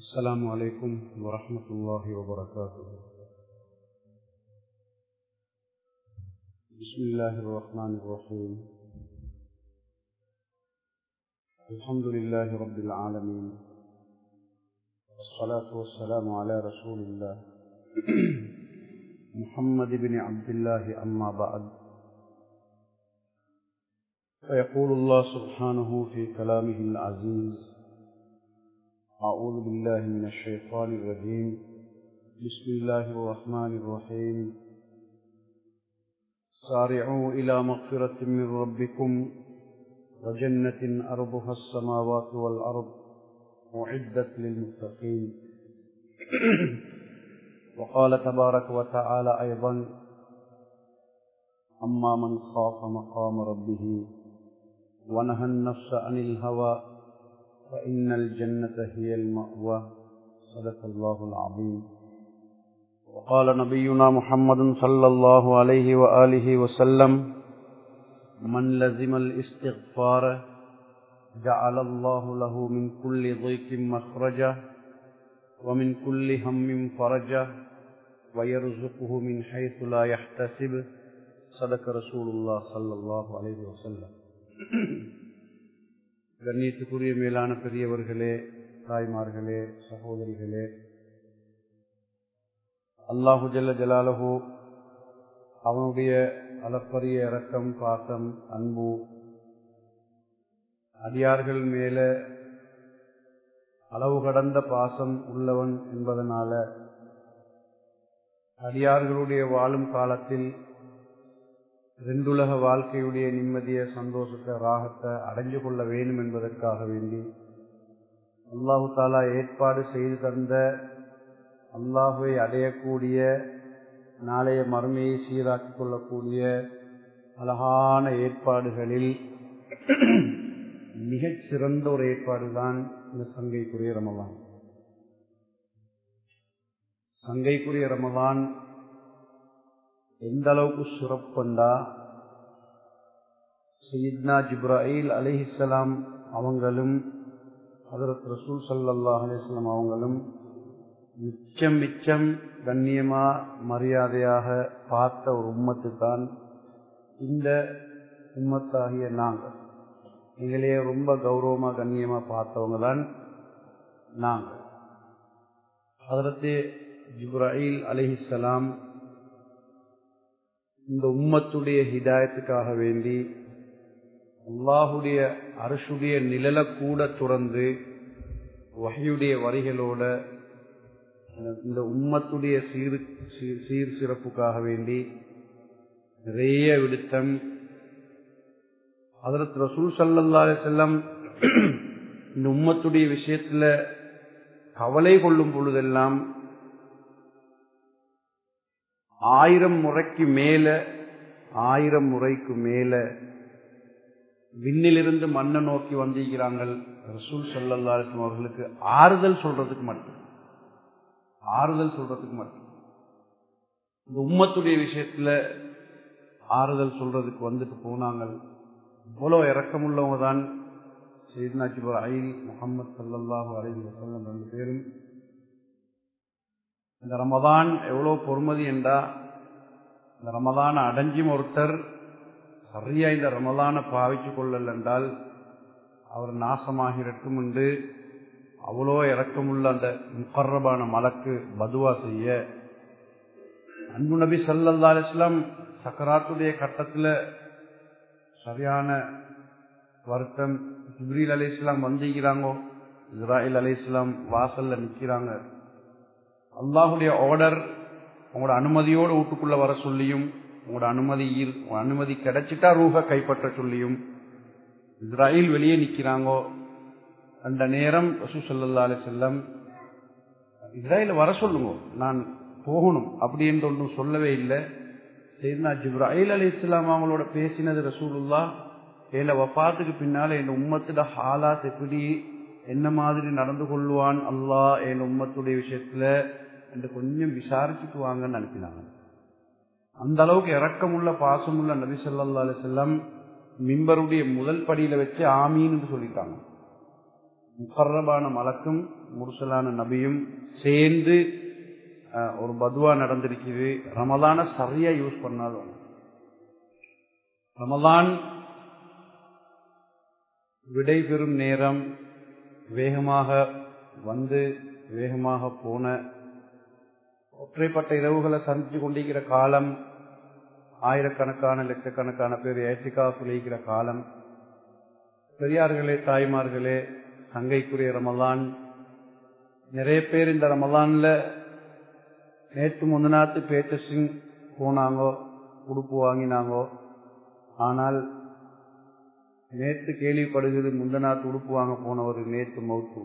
السلام عليكم ورحمة الله وبركاته بسم الله الرحمن الرحيم الحمد لله رب العالمين والصلاة والسلام على رسول الله محمد بن عبد الله أما بعد فيقول الله سبحانه في كلامه العزيز أعوذ بالله من الشيطان الرجيم بسم الله الرحمن الرحيم سارعوا إلى مغفرة من ربكم وجنة أرضها السماوات والأرض أعدت للمتقين وقال تبارك وتعالى أيضا أما من خاف مقام ربه ونهى النفس عن الهوى فإن الجنة هي المأوى صدق الله العظيم وقال نبينا محمد صلى الله عليه وآله وسلم من لزم الاستغفار جعل الله له من كل ضيق مخرجا ومن كل هم فرجا ويرزقه من حيث لا يحتسب صدق رسول الله صلى الله عليه وسلم கண்ணியத்துக்குரிய மேலான பெரியவர்களே தாய்மார்களே சகோதரிகளே அல்லாஹு ஜல்ல ஜலாலஹு அவனுடைய அளப்பரிய இரக்கம் பாசம் அன்பு அடியார்கள் மேல அளவு கடந்த பாசம் உள்ளவன் என்பதனால அடியார்களுடைய வாழும் காலத்தில் ரெண்டுலக வாழ்க்கையுடைய நிம்மதிய சந்தோஷத்தை ராகத்தை அடைஞ்சு கொள்ள வேண்டும் என்பதற்காக வேண்டி அல்லாஹு தாலா ஏற்பாடு செய்து தந்த அல்லாஹுவை அடையக்கூடிய நாளைய மறுமையை சீராக்கிக் கொள்ளக்கூடிய அழகான ஏற்பாடுகளில் மிகச் சிறந்த ஒரு ஏற்பாடு தான் இந்த சங்கைக்குரிய ரமலான் சங்கைக்குரிய ரமலான் எந்த அளவுக்கு சிறப்புண்டா சையத்னா ஜிப்ராயில் அலிஹிஸ்லாம் அவங்களும் ஹதரத் ரசூல் சல்லாஹ் அலிஸ்லாம் அவங்களும் மிச்சம் மிச்சம் கண்ணியமா மரியாதையாக பார்த்த ஒரு உம்மத்து தான் இந்த உம்மத்தாகிய நாங்கள் எங்களையே ரொம்ப கௌரவமா கண்ணியமா பார்த்தவங்க தான் நாங்கள் ஹதரத்து ஜிப்ராயில் அலிஹிஸ்லாம் இந்த உம்மத்துடைய ஹிதாயத்துக்காக வேண்டி அல்லாஹுடைய அரசுடைய நிழல கூட துறந்து வகையுடைய வரிகளோட இந்த உம்மத்துடைய சீர் சீர் சிறப்புக்காக வேண்டி நிறைய விடுத்தம் அதற்கு ரசூல் சல்லா செல்லம் இந்த உம்மத்துடைய விஷயத்துல கவலை கொள்ளும் பொழுதெல்லாம் ஆயிரம் முறைக்கு மேல ஆயிரம் முறைக்கு மேல விண்ணிலிருந்து மண்ணை நோக்கி வந்திருக்கிறார்கள் ரசூல் சல்லாஸ்லம் அவர்களுக்கு ஆறுதல் சொல்றதுக்கு மட்டும் ஆறுதல் சொல்றதுக்கு மட்டும் இந்த உம்மத்துடைய விஷயத்துல ஆறுதல் சொல்றதுக்கு வந்துட்டு போனாங்க இவ்வளவு இறக்கமுள்ளவங்க தான் சீத்னாச்சிபர் ஐல் முகமது சல்லாஹூ அலி வசல்லம் ரெண்டு பேரும் இந்த ரமதான் எவ்வளவு பொறுமதி என்றா இந்த ரமதான அடைஞ்சும் ஒருத்தர் சரியா இந்த ரமதான பாவிச்சு கொள்ளல் என்றால் அவர் நாசமாகிறட்டும் என்று அவ்வளோ இறக்கமுள்ள அந்த முக்கர்ரபான மலக்கு பதுவா செய்ய அன்பு நபி சல்லல்லா அலிஸ்லாம் சக்கராத்துடைய கட்டத்தில் சரியான வருத்தம் ஜிப்ரீல் அலி இஸ்லாம் வந்திக்கிறாங்கோ இஸ்ராயில் அலி இஸ்லாம் வாசல்ல நிற்கிறாங்க அல்லாஹுடைய ஆர்டர் உங்களோட அனுமதியோடு வீட்டுக்குள்ள வர சொல்லியும் உங்களோட அனுமதி அனுமதி கிடைச்சிட்டா ரூஹ கைப்பற்ற சொல்லியும் இஸ்ராயில் வெளியே நிற்கிறாங்கோ அந்த நேரம் ரசூ சல்லா அலி செல்லம் இஸ்ராயில் வர சொல்லுங்க நான் போகணும் அப்படி என்று ஒன்றும் சொல்லவே இல்லை சரினா ஜிப்ராயில் அலி இஸ்லாம் அவங்களோட பேசினது ரசூலுல்லா ஏல வஃபாத்துக்கு பின்னால என் உம்மத்துல ஹாலாத் எப்படி என்ன மாதிரி நடந்து கொள்வான் அல்லாஹ் என் உம்மத்துடைய விஷயத்துல என்று கொஞ்சம் விசாரிச்சுட்டு வாங்கன்னு அனுப்பினாங்க அந்த அளவுக்கு இறக்கமுள்ள பாசமுள்ள நபி சொல்லா அலி செல்லம் மிம்பருடைய முதல் படியில வச்சு ஆமீன்னு சொல்லிட்டாங்க முகர்ரபான மலக்கும் முர்சலான நபியும் சேர்ந்து ஒரு பதுவா நடந்திருக்குது ரமதான சரியா யூஸ் பண்ணாலும் ரமதான் விடை பெறும் நேரம் வேகமாக வந்து வேகமாக போன ஒற்றைப்பட்ட இரவுகளை சந்தித்து கொண்டிருக்கிற காலம் ஆயிரக்கணக்கான லட்சக்கணக்கான பேர் ஏற்றிக்கா துளைக்கிற காலம் பெரியார்களே தாய்மார்களே சங்கைக்குரிய ரமலான் நிறைய பேர் இந்த ரமலான்ல நேற்று முந்தினாத்து பேச்சஸிங் போனாங்கோ உடுப்பு வாங்கினாங்கோ ஆனால் நேற்று கேள்விப்படுகிறது முந்தநாத்து உடுப்பு வாங்க போனவர் நேற்று மௌத்து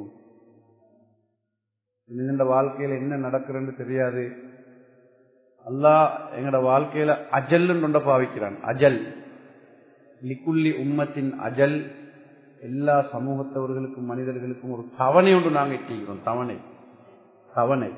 இந்த வாழ்க்கையில என்ன நடக்குதுன்னு தெரியாது அல்லாஹ் எங்கட வாழ்க்கையில அஜல்னு கொண்ட பாவிக்கிறான் அஜல் லிக்குள்ளி உம்மத்தின் அஜல் எல்லா சமூகத்தவர்களுக்கும் மனிதர்களுக்கும் ஒரு தவணை ஒன்று நாங்கள் இட்டிக்கிறோம் தவணை தவணை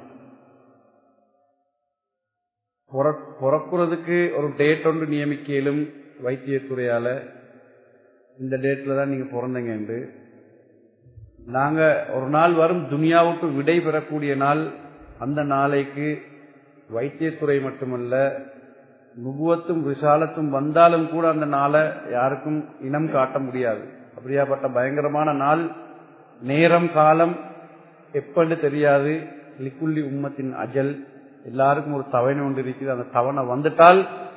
பிறக்கிறதுக்கு ஒரு டேட் ஒன்று நியமிக்கலும் வைத்தியத்துறையால இந்த டேட்ல தான் நீங்க பிறந்தீங்க என்று நாங்க ஒரு நாள் வரும் துனியாவுக்கு விடை பெறக்கூடிய நாள் அந்த நாளைக்கு வைத்தியத்துறை மட்டுமல்ல நுகுவத்தும் விசாலத்தும் வந்தாலும் கூட அந்த நாளை யாருக்கும் இனம் காட்ட முடியாது அப்படியாப்பட்ட பயங்கரமான நாள் நேரம் காலம் எப்பன்னு தெரியாது லிக்குள்ளி உம்மத்தின் அஜல் எல்லாருக்கும் ஒரு தவணை ஒன்று இருக்குது அந்த தவணை வந்துட்டால்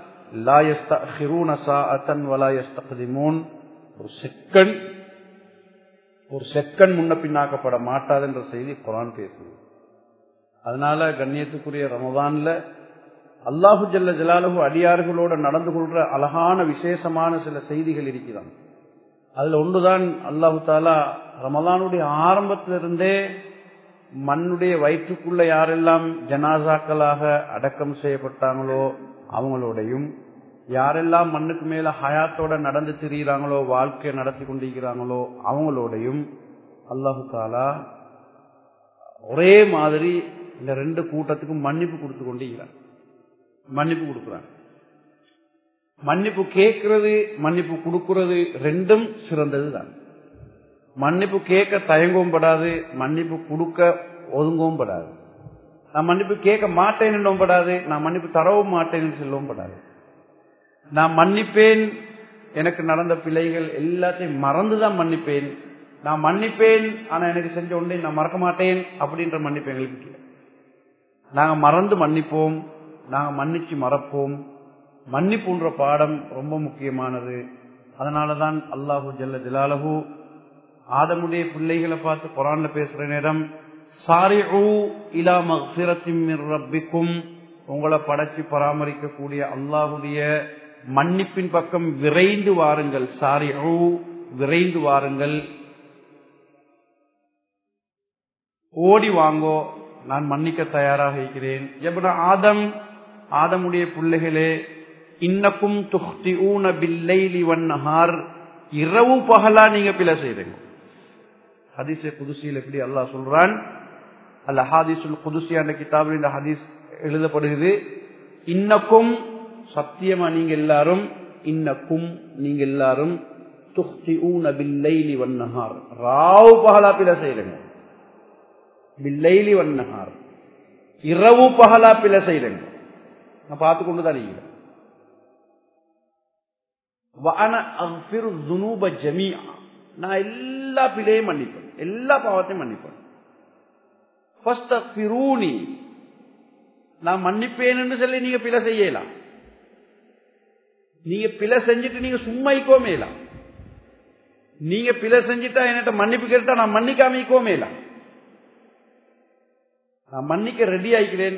ஒரு செகண்ட் ஒரு செகண்ட் முன்ன பின்னாக்கப்பட மாட்டாது என்ற செய்தி குரான் பேசுது அதனால கண்ணியத்துக்குரிய ரமதான்ல அல்லாஹு ஜல்ல ஜலாலு அடியார்களோட நடந்து கொள்ற அழகான விசேஷமான சில செய்திகள் இருக்கிறான் அதுல ஒன்றுதான் அல்லாஹு தாலா ரமதானுடைய ஆரம்பத்திலிருந்தே மண்ணுடைய வயிற்றுக்குள்ள யாரெல்லாம் ஜனாசாக்களாக அடக்கம் செய்யப்பட்டாங்களோ அவங்களோடையும் யாரெல்லாம் மண்ணுக்கு மேல ஹயாத்தோட நடந்து திரிகிறாங்களோ வாழ்க்கை நடத்தி கொண்டிருக்கிறாங்களோ அவங்களோடையும் அல்லாஹு தாலா ஒரே மாதிரி இந்த ரெண்டு கூட்டத்துக்கும் மன்னிப்பு கொடுத்து கொண்டிருக்கிறான் மன்னிப்பு கொடுக்கிறான் மன்னிப்பு கேட்கறது மன்னிப்பு கொடுக்கிறது ரெண்டும் சிறந்தது தான் மன்னிப்பு கேட்க தயங்கவும் படாது மன்னிப்பு கொடுக்க ஒதுங்கவும் படாது நான் மன்னிப்பு கேட்க மாட்டேன் என்றும் படாது நான் மன்னிப்பு தரவும் மாட்டேன் என்று சொல்லவும் படாது நான் மன்னிப்பேன் எனக்கு நடந்த பிள்ளைகள் எல்லாத்தையும் மறந்துதான் மன்னிப்பேன் நான் மன்னிப்பேன் ஆனா எனக்கு செஞ்ச ஒன்றை நான் மறக்க மாட்டேன் அப்படின்ற மன்னிப்பு எங்களுக்கு நாங்க மறந்து மன்னிப்போம் நாங்க மன்னிச்சு மறப்போம் மன்னிப்புன்ற பாடம் ரொம்ப முக்கியமானது அதனாலதான் அல்லாஹூ ஜல்ல ஜலாலஹூ ஆதமுடைய பிள்ளைகளை பார்த்து குரான்ல பேசுற நேரம் சாரி இலா ரப்பிக்கும் உங்களை படைச்சு பராமரிக்கக்கூடிய அல்லாஹுடைய மன்னிப்பின் பக்கம் விரைந்து வாருங்கள் சாரி விரைந்து வாருங்கள் ஓடி வாங்கோ நான் மன்னிக்க தயாராக இருக்கிறேன் எப்படின்னா ஆதம் ஆதமுடைய பிள்ளைகளே இன்னக்கும் துஹ்தி ஊன பில்லைலி வன்னஹார் இரவு பகலா நீங்க பிழை செய்றீங்க ஹதீஸை குதுசியில் எப்படி அல்லாஹ் சொல்றான் அல்ல ஹாதிசுல் குதுசி அந்த கிதாபில் இந்த ஹதீஸ் எழுதப்படுகிறது இன்னக்கும் சத்தியமா நீங்க எல்லாரும் இன்னக்கும் நீங்க எல்லாரும் துஹ்தி ஊன பில்லைலி வன்னஹார் ராவு பகலா பிழை செய்றீங்க பில்லைலி வன்னஹார் இரவு பகலா பிழை செய்றீங்க நான் பார்த்து கொண்டு தான் நீங்க நான் எல்லா பிழையும் மன்னிப்பேன் எல்லா பாவத்தையும் மன்னிப்பேன் நான் மன்னிப்பேன் என்று சொல்லி நீங்க பிழை செய்யலாம் நீங்க பிழை செஞ்சுட்டு நீங்க சும்மா மேலாம் நீங்க பிழை செஞ்சுட்டா என்கிட்ட மன்னிப்பு கேட்டா நான் மன்னிக்காம மேலாம் நான் மன்னிக்க ரெடி ஆகிக்கிறேன்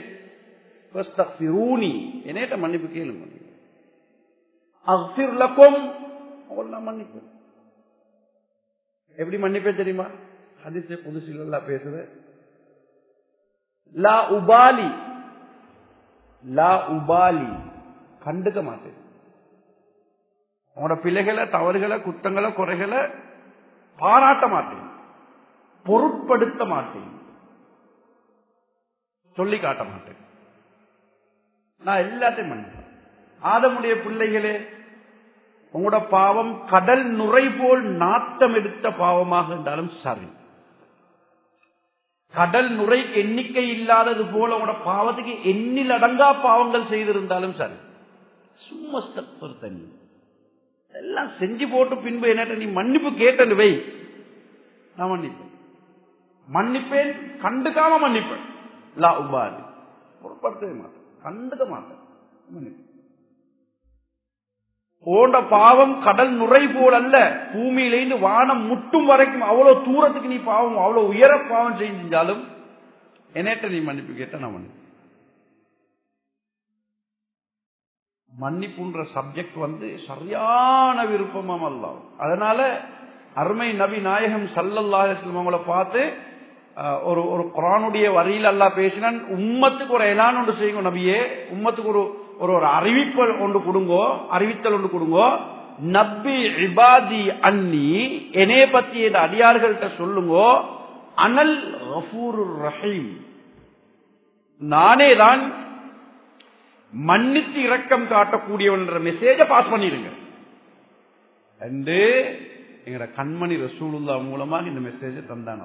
என்னிட்ட மன்னிப்பு கேளுங்க அஃபிர்லக்கும் நான் மன்னிப்பேன் எப்படி மன்னிப்பேன் தெரியுமா ஹதிச புதுசில் பேசுது லா உபாலி லா உபாலி கண்டுக்க மாட்டேன் உங்களோட பிள்ளைகளை தவறுகளை குத்தங்களை குறைகளை பாராட்ட மாட்டேன் பொருட்படுத்த மாட்டேன் சொல்லி காட்ட மாட்டேன் நான் எல்லாத்தையும் மன்னிப்பேன் ஆதமுடைய பிள்ளைகளே உங்களோட பாவம் கடல் நுரை போல் நாட்டம் எடுத்த பாவமாக இருந்தாலும் சரி கடல் நுரைக்கு எண்ணிக்கை இல்லாதது போல உங்களோட பாவத்துக்கு எண்ணில் அடங்கா பாவங்கள் செய்திருந்தாலும் சரி சும்மா ஸ்தப்பர் தண்ணி எல்லாம் செஞ்சு போட்டு பின்பு என்ன நீ மன்னிப்பு கேட்டது வை நான் மன்னிப்பேன் மன்னிப்பேன் கண்டுக்காம மன்னிப்பேன் லா உபாதி பொருட்படுத்தவே மாட்டேன் கண்டுக்க மாட்டேன் மன்னிப்பேன் போன்ற பாவம் கடல் நுரை போல் அல்ல பூமியிலிருந்து வானம் முட்டும் வரைக்கும் அவ்வளவு தூரத்துக்கு நீ பாவம் அவ்வளவு உயர பாவம் செஞ்சாலும் என்னட்ட நீ மன்னிப்பு கேட்ட நான் மன்னிப்பு மன்னிப்புன்ற சப்ஜெக்ட் வந்து சரியான விருப்பமாம் அல்ல அதனால அருமை நபி நாயகம் சல்லல்லாஹம் அவங்கள பார்த்து ஒரு ஒரு குரானுடைய வரியில் அல்லா பேசினான் உம்மத்துக்கு ஒரு எலான் ஒன்று செய்யுங்க நபியே உம்மத்துக்கு ஒரு ஒரு ஒரு அறிவிப்பல் ஒன்று கொடுங்கோ அறிவித்தல் ஒன்று கொடுங்கோ நப்பி இபாதி அன்னி என்னைய பத்தி இந்த அடியார்கள்ட்ட சொல்லுங்கோ அனல் ரஹீம் நானே தான் மன்னித்து இரக்கம் காட்டக்கூடியவன் என்ற மெசேஜ பாஸ் பண்ணிருங்க என்று எங்கட கண்மணி ரசூலுல்லா மூலமாக இந்த மெசேஜ் தந்தான்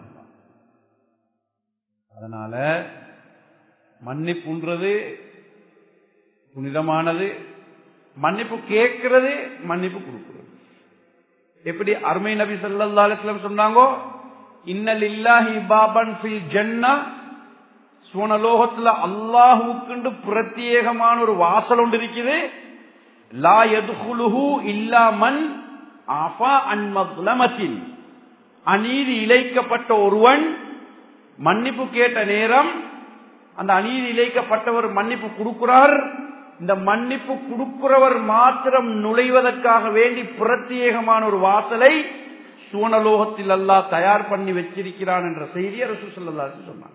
அதனால மன்னிப்புன்றது புனிதமானது மன்னிப்பு கேட்கிறது மன்னிப்பு கொடுக்கிறது எப்படி அருமை நபி சல்லா அலிஸ்லாம் சொன்னாங்கோ இன்னல் இல்லாஹி பாபன் ஃபில் ஜன்னா சுவனலோகத்துல அல்லாஹுக்குண்டு பிரத்யேகமான ஒரு வாசல் ஒன்று இருக்குது லா எதுகுலுஹு இல்லாமன் ஆஃபா அன்மத்லமத்தின் அநீதி இழைக்கப்பட்ட ஒருவன் மன்னிப்பு கேட்ட நேரம் அந்த அநீதி இழைக்கப்பட்டவர் மன்னிப்பு கொடுக்கிறார் இந்த மன்னிப்பு கொடுக்கிறவர் மாத்திரம் நுழைவதற்காக வேண்டி பிரத்யேகமான ஒரு வாசலை சுவனலோகத்தில் அல்லா தயார் பண்ணி வச்சிருக்கிறான் என்ற செய்தியை ரசூ சொல்லா சொன்னாங்க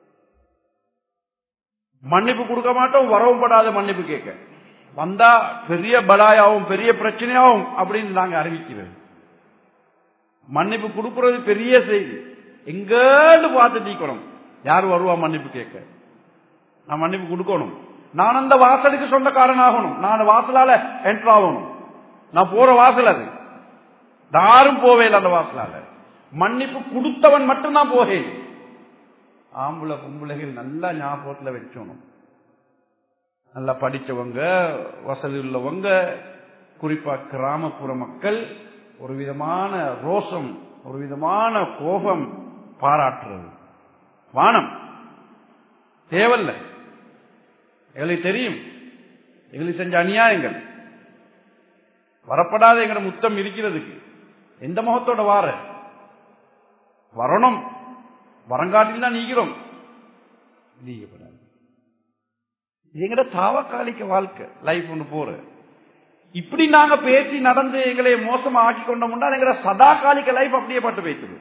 மன்னிப்பு கொடுக்க மாட்டோம் வரவும் படாத மன்னிப்பு கேட்க வந்தா பெரிய பலாயாவும் பெரிய பிரச்சனையாவும் அப்படின்னு நாங்க அறிவிக்கிறது மன்னிப்பு கொடுக்கிறது பெரிய செய்தி எங்கேன்னு பார்த்து தீக்கணும் யார் வருவா மன்னிப்பு கேட்க நான் மன்னிப்பு கொடுக்கணும் நான் அந்த வாசலுக்கு சொந்தக்காரன் ஆகணும் நான் வாசலால என்டர் ஆகணும் நான் போற வாசல் அது யாரும் போவே இல்லை அந்த வாசலால மன்னிப்பு கொடுத்தவன் மட்டும் தான் போகேன் ஆம்பளை பொம்பளைகள் நல்லா ஞாபகத்தில் வச்சோணும் நல்லா படித்தவங்க வசதி உள்ளவங்க குறிப்பா கிராமப்புற மக்கள் ஒரு விதமான ரோஷம் ஒரு விதமான கோபம் பாராட்டுறது வானம் தேவல்ல எங்களுக்கு தெரியும் எங்களுக்கு செஞ்ச அநியாயங்கள் வரப்படாத எங்கட முத்தம் இருக்கிறதுக்கு எந்த முகத்தோட வார வரணும் வரங்காட்டில் தான் நீக்கிறோம் நீக்கப்படாது எங்கட தாவக்காலிக்க வாழ்க்கை லைஃப் ஒன்று போற இப்படி நாங்க பேசி நடந்து எங்களை மோசமா ஆக்கி கொண்டோம்னா எங்களை சதாகாலிக்க லைஃப் அப்படியே பட்டு வைக்குது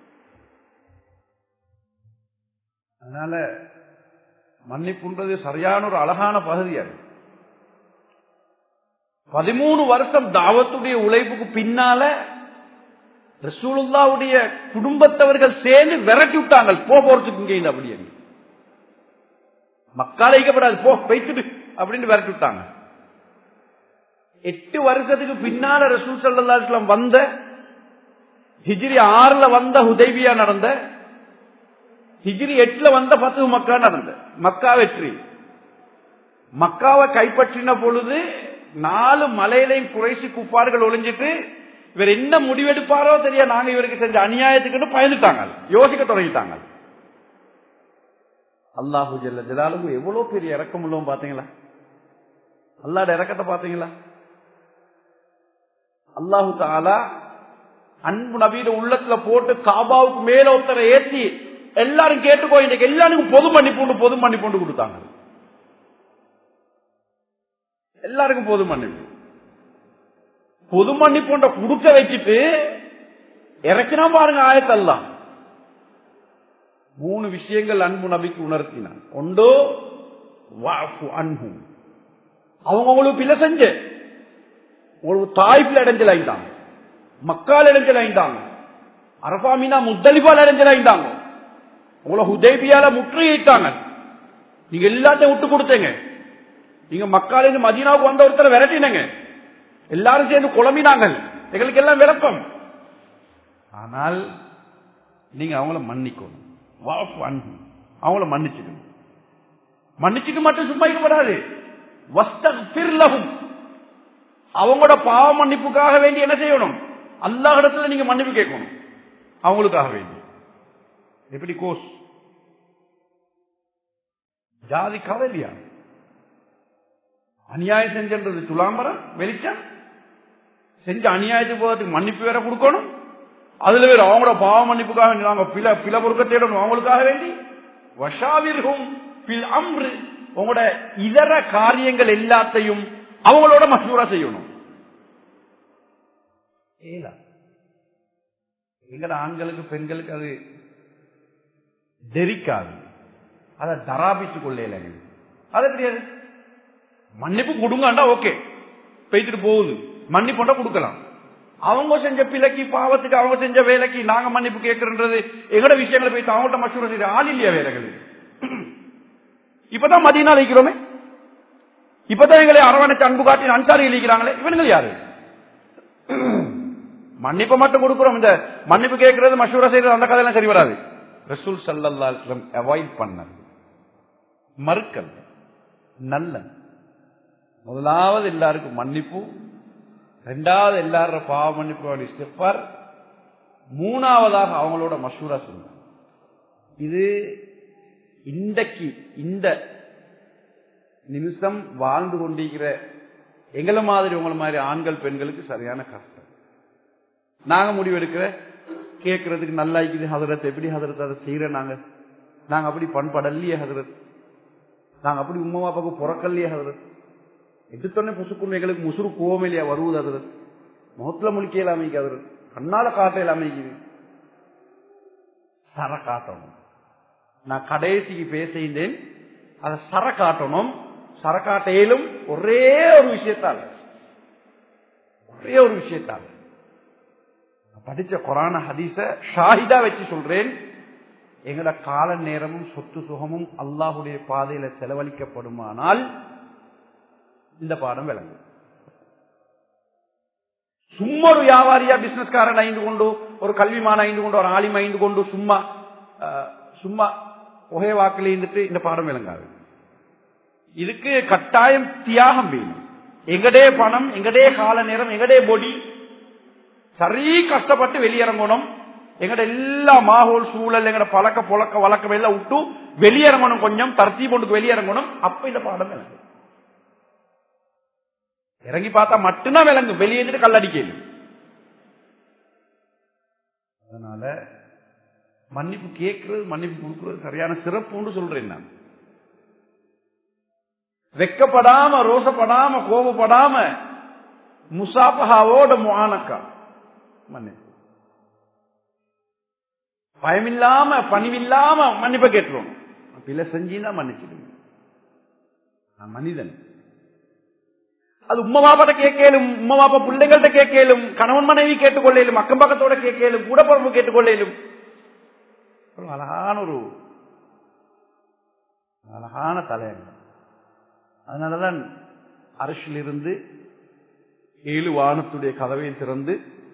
அதனால மன்னிப்புன்றது சரியான ஒரு அழகான பகுதி அது பதிமூணு வருஷம் தாவத்துடைய உழைப்புக்கு பின்னால ரசூலுல்லாவுடைய குடும்பத்தவர்கள் சேர்ந்து விரட்டி விட்டாங்க போ போறதுக்கு இங்கே இந்த அப்படியே மக்கள் ஐக்கப்படாது போ வைத்துட்டு அப்படின்னு விரட்டி விட்டாங்க எட்டு வருஷத்துக்கு பின்னால ரசூல் சல்லாஸ்லாம் வந்த ஹிஜ்ரி ஆறுல வந்த ஹுதைபியா நடந்த ஹிஜ்ரி எட்டுல வந்த பத்து மக்கா நடந்த மக்கா வெற்றி மக்காவை கைப்பற்றின பொழுது நாலு மலையிலையும் குறைசி குப்பார்கள் ஒளிஞ்சிட்டு இவர் என்ன முடிவெடுப்பாரோ தெரியா நாங்க இவருக்கு செஞ்ச அநியாயத்துக்குன்னு பயந்துட்டாங்க யோசிக்க தொடங்கிட்டாங்க அல்லாஹு ஜல்ல ஜலாலுக்கு எவ்வளவு பெரிய இறக்கம் உள்ளவும் பாத்தீங்களா அல்லாட இறக்கத்தை பாத்தீங்களா அல்லாஹு தாலா அன்பு நபீட உள்ளத்துல போட்டு காபாவுக்கு மேல ஒருத்தரை ஏற்றி எல்லாரும் கேட்டுக்கோ இன்னைக்கு எல்லாருக்கும் பொது மன்னிப்பு பொது மன்னிப்பு கொடுத்தாங்க எல்லாருக்கும் பொது மன்னிப்பு பொது மன்னிப்பு கொடுக்க வச்சுட்டு இறக்கினா பாருங்க ஆயத்தெல்லாம் மூணு விஷயங்கள் அன்பு நபிக்கு உணர்த்தினான் ஒன்றோ அன்பு அவங்க உங்களுக்கு பிள்ளை செஞ்ச உங்களுக்கு தாய்ப்பில் இடைஞ்சல் ஆயிட்டாங்க மக்கால் இடைஞ்சல் ஆயிட்டாங்க அரபாமினா முத்தலிபால் இடைஞ்சல் ஆயிட்டாங்க உங்களை ஹுதேபியால முற்றுகையிட்டாங்க நீங்க எல்லாத்தையும் விட்டு கொடுத்தீங்க நீங்க மக்காலிருந்து மதீனாவுக்கு வந்த ஒருத்தரை விரட்டினங்க எல்லாரும் சேர்ந்து குழம்பினாங்க எங்களுக்கு எல்லாம் விளக்கம் ஆனால் நீங்க அவங்கள மன்னிக்கணும் வாஃபு அன்ஹு. அவங்கள மன்னிச்சுக்கணும் மன்னிச்சுட்டு மட்டும் சும்மா இருக்கப்படாது வஸ்தக்ஃபிர் லஹும். அவங்களோட பாவ மன்னிப்புக்காக வேண்டி என்ன செய்யணும் அல்லாஹ் இடத்துல நீங்க மன்னிப்பு கேட்கணும் அவங்களுக்காக வேண்டி எப்படி கோஸ் ஜாதி கவலையா அநியாயம் செஞ்சன்றது துலாம்பரம் வெளிச்சம் செஞ்ச அநியாயத்துக்கு போகிறதுக்கு மன்னிப்பு வேற கொடுக்கணும் அதுல வேற அவங்களோட பாவ மன்னிப்புக்காக வேண்டி நாங்க பில பில பொறுக்க தேடணும் அவங்களுக்காக வேண்டி வஷாவிற்கும் பில் அம்ரு உங்களோட இதர காரியங்கள் எல்லாத்தையும் அவங்களோட மசூரா செய்யணும் ஏலா எங்கட ஆண்களுக்கு பெண்களுக்கு அது தெரிக்காது அதை தராபிச்சு கொள்ளையில அது தெரியாது மன்னிப்பு கொடுங்கண்டா ஓகே போய்த்துட்டு போகுது மன்னிப்புண்டா கொடுக்கலாம் அவங்க செஞ்ச பிள்ளைக்கு பாவத்துக்கு அவங்க செஞ்ச வேலைக்கு நாங்க மன்னிப்பு கேட்கறது எங்கட விஷயங்களை போய் அவங்கள்ட்ட மசூரா செய்ய ஆள் இல்லையா வேலைகள் இப்பதான் மதியனா வைக்கிறோமே இப்பதான் எங்களை அரவணைச்சு அன்பு காட்டி அன்சாரி இழிக்கிறாங்களே இவனுங்கள் யாரு மன்னிப்பை மட்டும் கொடுக்கிறோம் இந்த மன்னிப்பு கேட்கறது மசூரா செய்யறது அந்த கதையெல்லாம் சரி வராது ரசூல் சல்லல்லா அவாய்ட் பண்ணது மறுக்கல் நல்ல முதலாவது எல்லாருக்கும் மன்னிப்பு ரெண்டாவது எல்லாரும் பாவ மன்னிப்பு இஸ்திஃபார் மூணாவதாக அவங்களோட மசூரா செய்யணும் இது இன்றைக்கு இந்த நிமிஷம் வாழ்ந்து கொண்டிருக்கிற எங்களை மாதிரி உங்களை மாதிரி ஆண்கள் பெண்களுக்கு சரியான கஷ்டம் நாங்க முடிவெடுக்கிற கேட்கறதுக்கு நல்லா இருக்குது ஹதரத் எப்படி ஹதரத் அதை செய்யற நாங்க நாங்க அப்படி பண்படல்லையே ஹதரத் நாங்க அப்படி உமா பாப்பாக்கு புறக்கல்லையே ஹதரத் எடுத்தோடனே புசுக்குன்னு எங்களுக்கு முசுறு கோவம் இல்லையா வருவது ஹதரத் முகத்துல முழிக்கையில் அமைக்க ஹதரத் கண்ணால காட்டையில் அமைக்குது சர காட்டணும் நான் கடைசிக்கு பேசினேன் அதை சர காட்டணும் சரக்காட்டையிலும் ஒரே ஒரு விஷயத்தால் ஒரே ஒரு விஷயத்தால் படிச்ச குரான ஹதீச ஷாஹிதா வச்சு சொல்றேன் எங்கட கால நேரமும் சொத்து சுகமும் அல்லாஹுடைய பாதையில செலவழிக்கப்படுமானால் இந்த பாடம் விளங்கும் சும்மா ஒரு வியாபாரியா பிசினஸ்காரன் ஐந்து கொண்டு ஒரு கல்விமான ஐந்து கொண்டு ஒரு ஆலிம் ஐந்து கொண்டு சும்மா சும்மா புகை வாக்கில் இருந்துட்டு இந்த பாடம் விளங்காது இதுக்கு கட்டாயம் தியாகம் வேணும் எங்கடே பணம் எங்கடே கால நேரம் எங்கடே பொடி சரி கஷ்டப்பட்டு வெளியிறங்கணும் எங்கட எல்லா மாகோல் சூழல் எங்கட பழக்க புழக்க வழக்கம் எல்லாம் விட்டு வெளியிறங்கணும் கொஞ்சம் தர்த்தி கொண்டு வெளியிறங்கணும் அப்ப இந்த பாடம் விளங்கும் இறங்கி பார்த்தா மட்டும்தான் விளங்கும் வெளியேட்டு கல்லடிக்கல அதனால மன்னிப்பு கேட்கறது மன்னிப்பு கொடுக்கறது சரியான சிறப்புன்னு சொல்றேன் நான் வெக்கப்படாம ரோசப்படாம கோபப்படாம முசாபஹாவோட முஆனக்கா மன்னிப்பு பயமில்லாம பணிவில்லாம மன்னிப்ப கேட்டுருவோம் பிள்ளை செஞ்சீங்கன்னா மன்னிச்சிடுங்க நான் மனிதன் அது உம்மா பாப்பாட்ட கேட்கலும் உம்மா பாப்பா பிள்ளைகள்கிட்ட கேட்கலும் கணவன் மனைவி கேட்டுக்கொள்ளலும் அக்கம் பக்கத்தோட கேட்கலும் கூட பிறப்பு கேட்டுக்கொள்ளலும் ஒரு அழகான ஒரு அழகான தலையங்கம் அதனாலதான் அரசிலிருந்து ஏழு வானத்துடைய கதவை திறந்து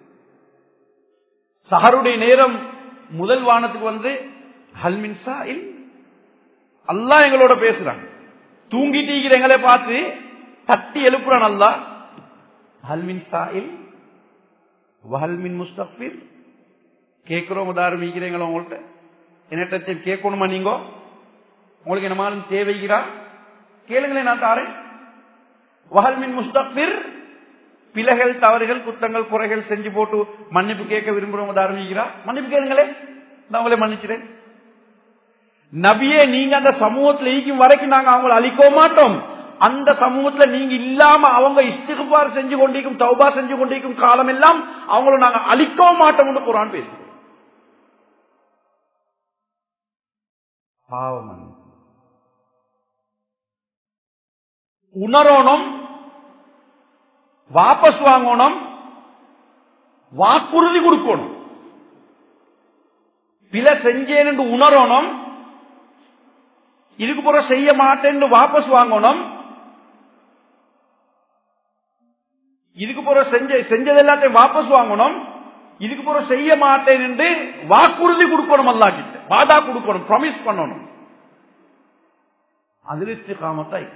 சஹருடைய நேரம் முதல் வானத்துக்கு வந்து ஹல்மின்சா இல் அல்லா எங்களோட பேசுறாங்க தூங்கிட்டு எங்களை பார்த்து தட்டி எழுப்புறான் அல்லா ஹல்மின் சாயில் வஹல்மின் முஸ்தபிர் கேட்கிறோம் உதாரமிக்கிறீங்களா உங்கள்கிட்ட என்னட்ட கேட்கணுமா நீங்க உங்களுக்கு என்னமாலும் தேவைகிறா கேளுங்களேன் நான் தாரேன் வஹல்மின் முஸ்தபிர் பிழைகள் தவறுகள் குற்றங்கள் குறைகள் செஞ்சு போட்டு மன்னிப்பு கேட்க விரும்புறவங்க ஆரம்பிக்கிறா மன்னிப்பு கேளுங்களே நான் உங்களை மன்னிக்கிறேன் நபியே நீங்க அந்த சமூகத்தில் ஈக்கும் வரைக்கும் நாங்க அவங்களை அழிக்க மாட்டோம் அந்த சமூகத்துல நீங்க இல்லாம அவங்க இஸ்திகுபார் செஞ்சு கொண்டிருக்கும் தௌபா செஞ்சு கொண்டிருக்கும் காலம் எல்லாம் அவங்கள நாங்க அழிக்கவும் மாட்டோம்னு குரான் பேசுறோம் பாவம் உணரணும் வாபஸ் வாங்கணும் வாக்குறுதி கொடுக்கணும் பில செஞ்சேன் என்று உணரணும் இதுக்கு பிறகு செய்ய மாட்டேன் வாபஸ் வாங்கணும் இதுக்கு பிறகு செஞ்ச செஞ்சது எல்லாத்தையும் வாபஸ் வாங்கணும் இதுக்கு பிறகு செய்ய மாட்டேன் என்று வாக்குறுதி கொடுக்கணும் அல்லா கிட்ட வாதா கொடுக்கணும் ப்ராமிஸ் பண்ணணும் அதில் இஸ்திகாமத்தாய்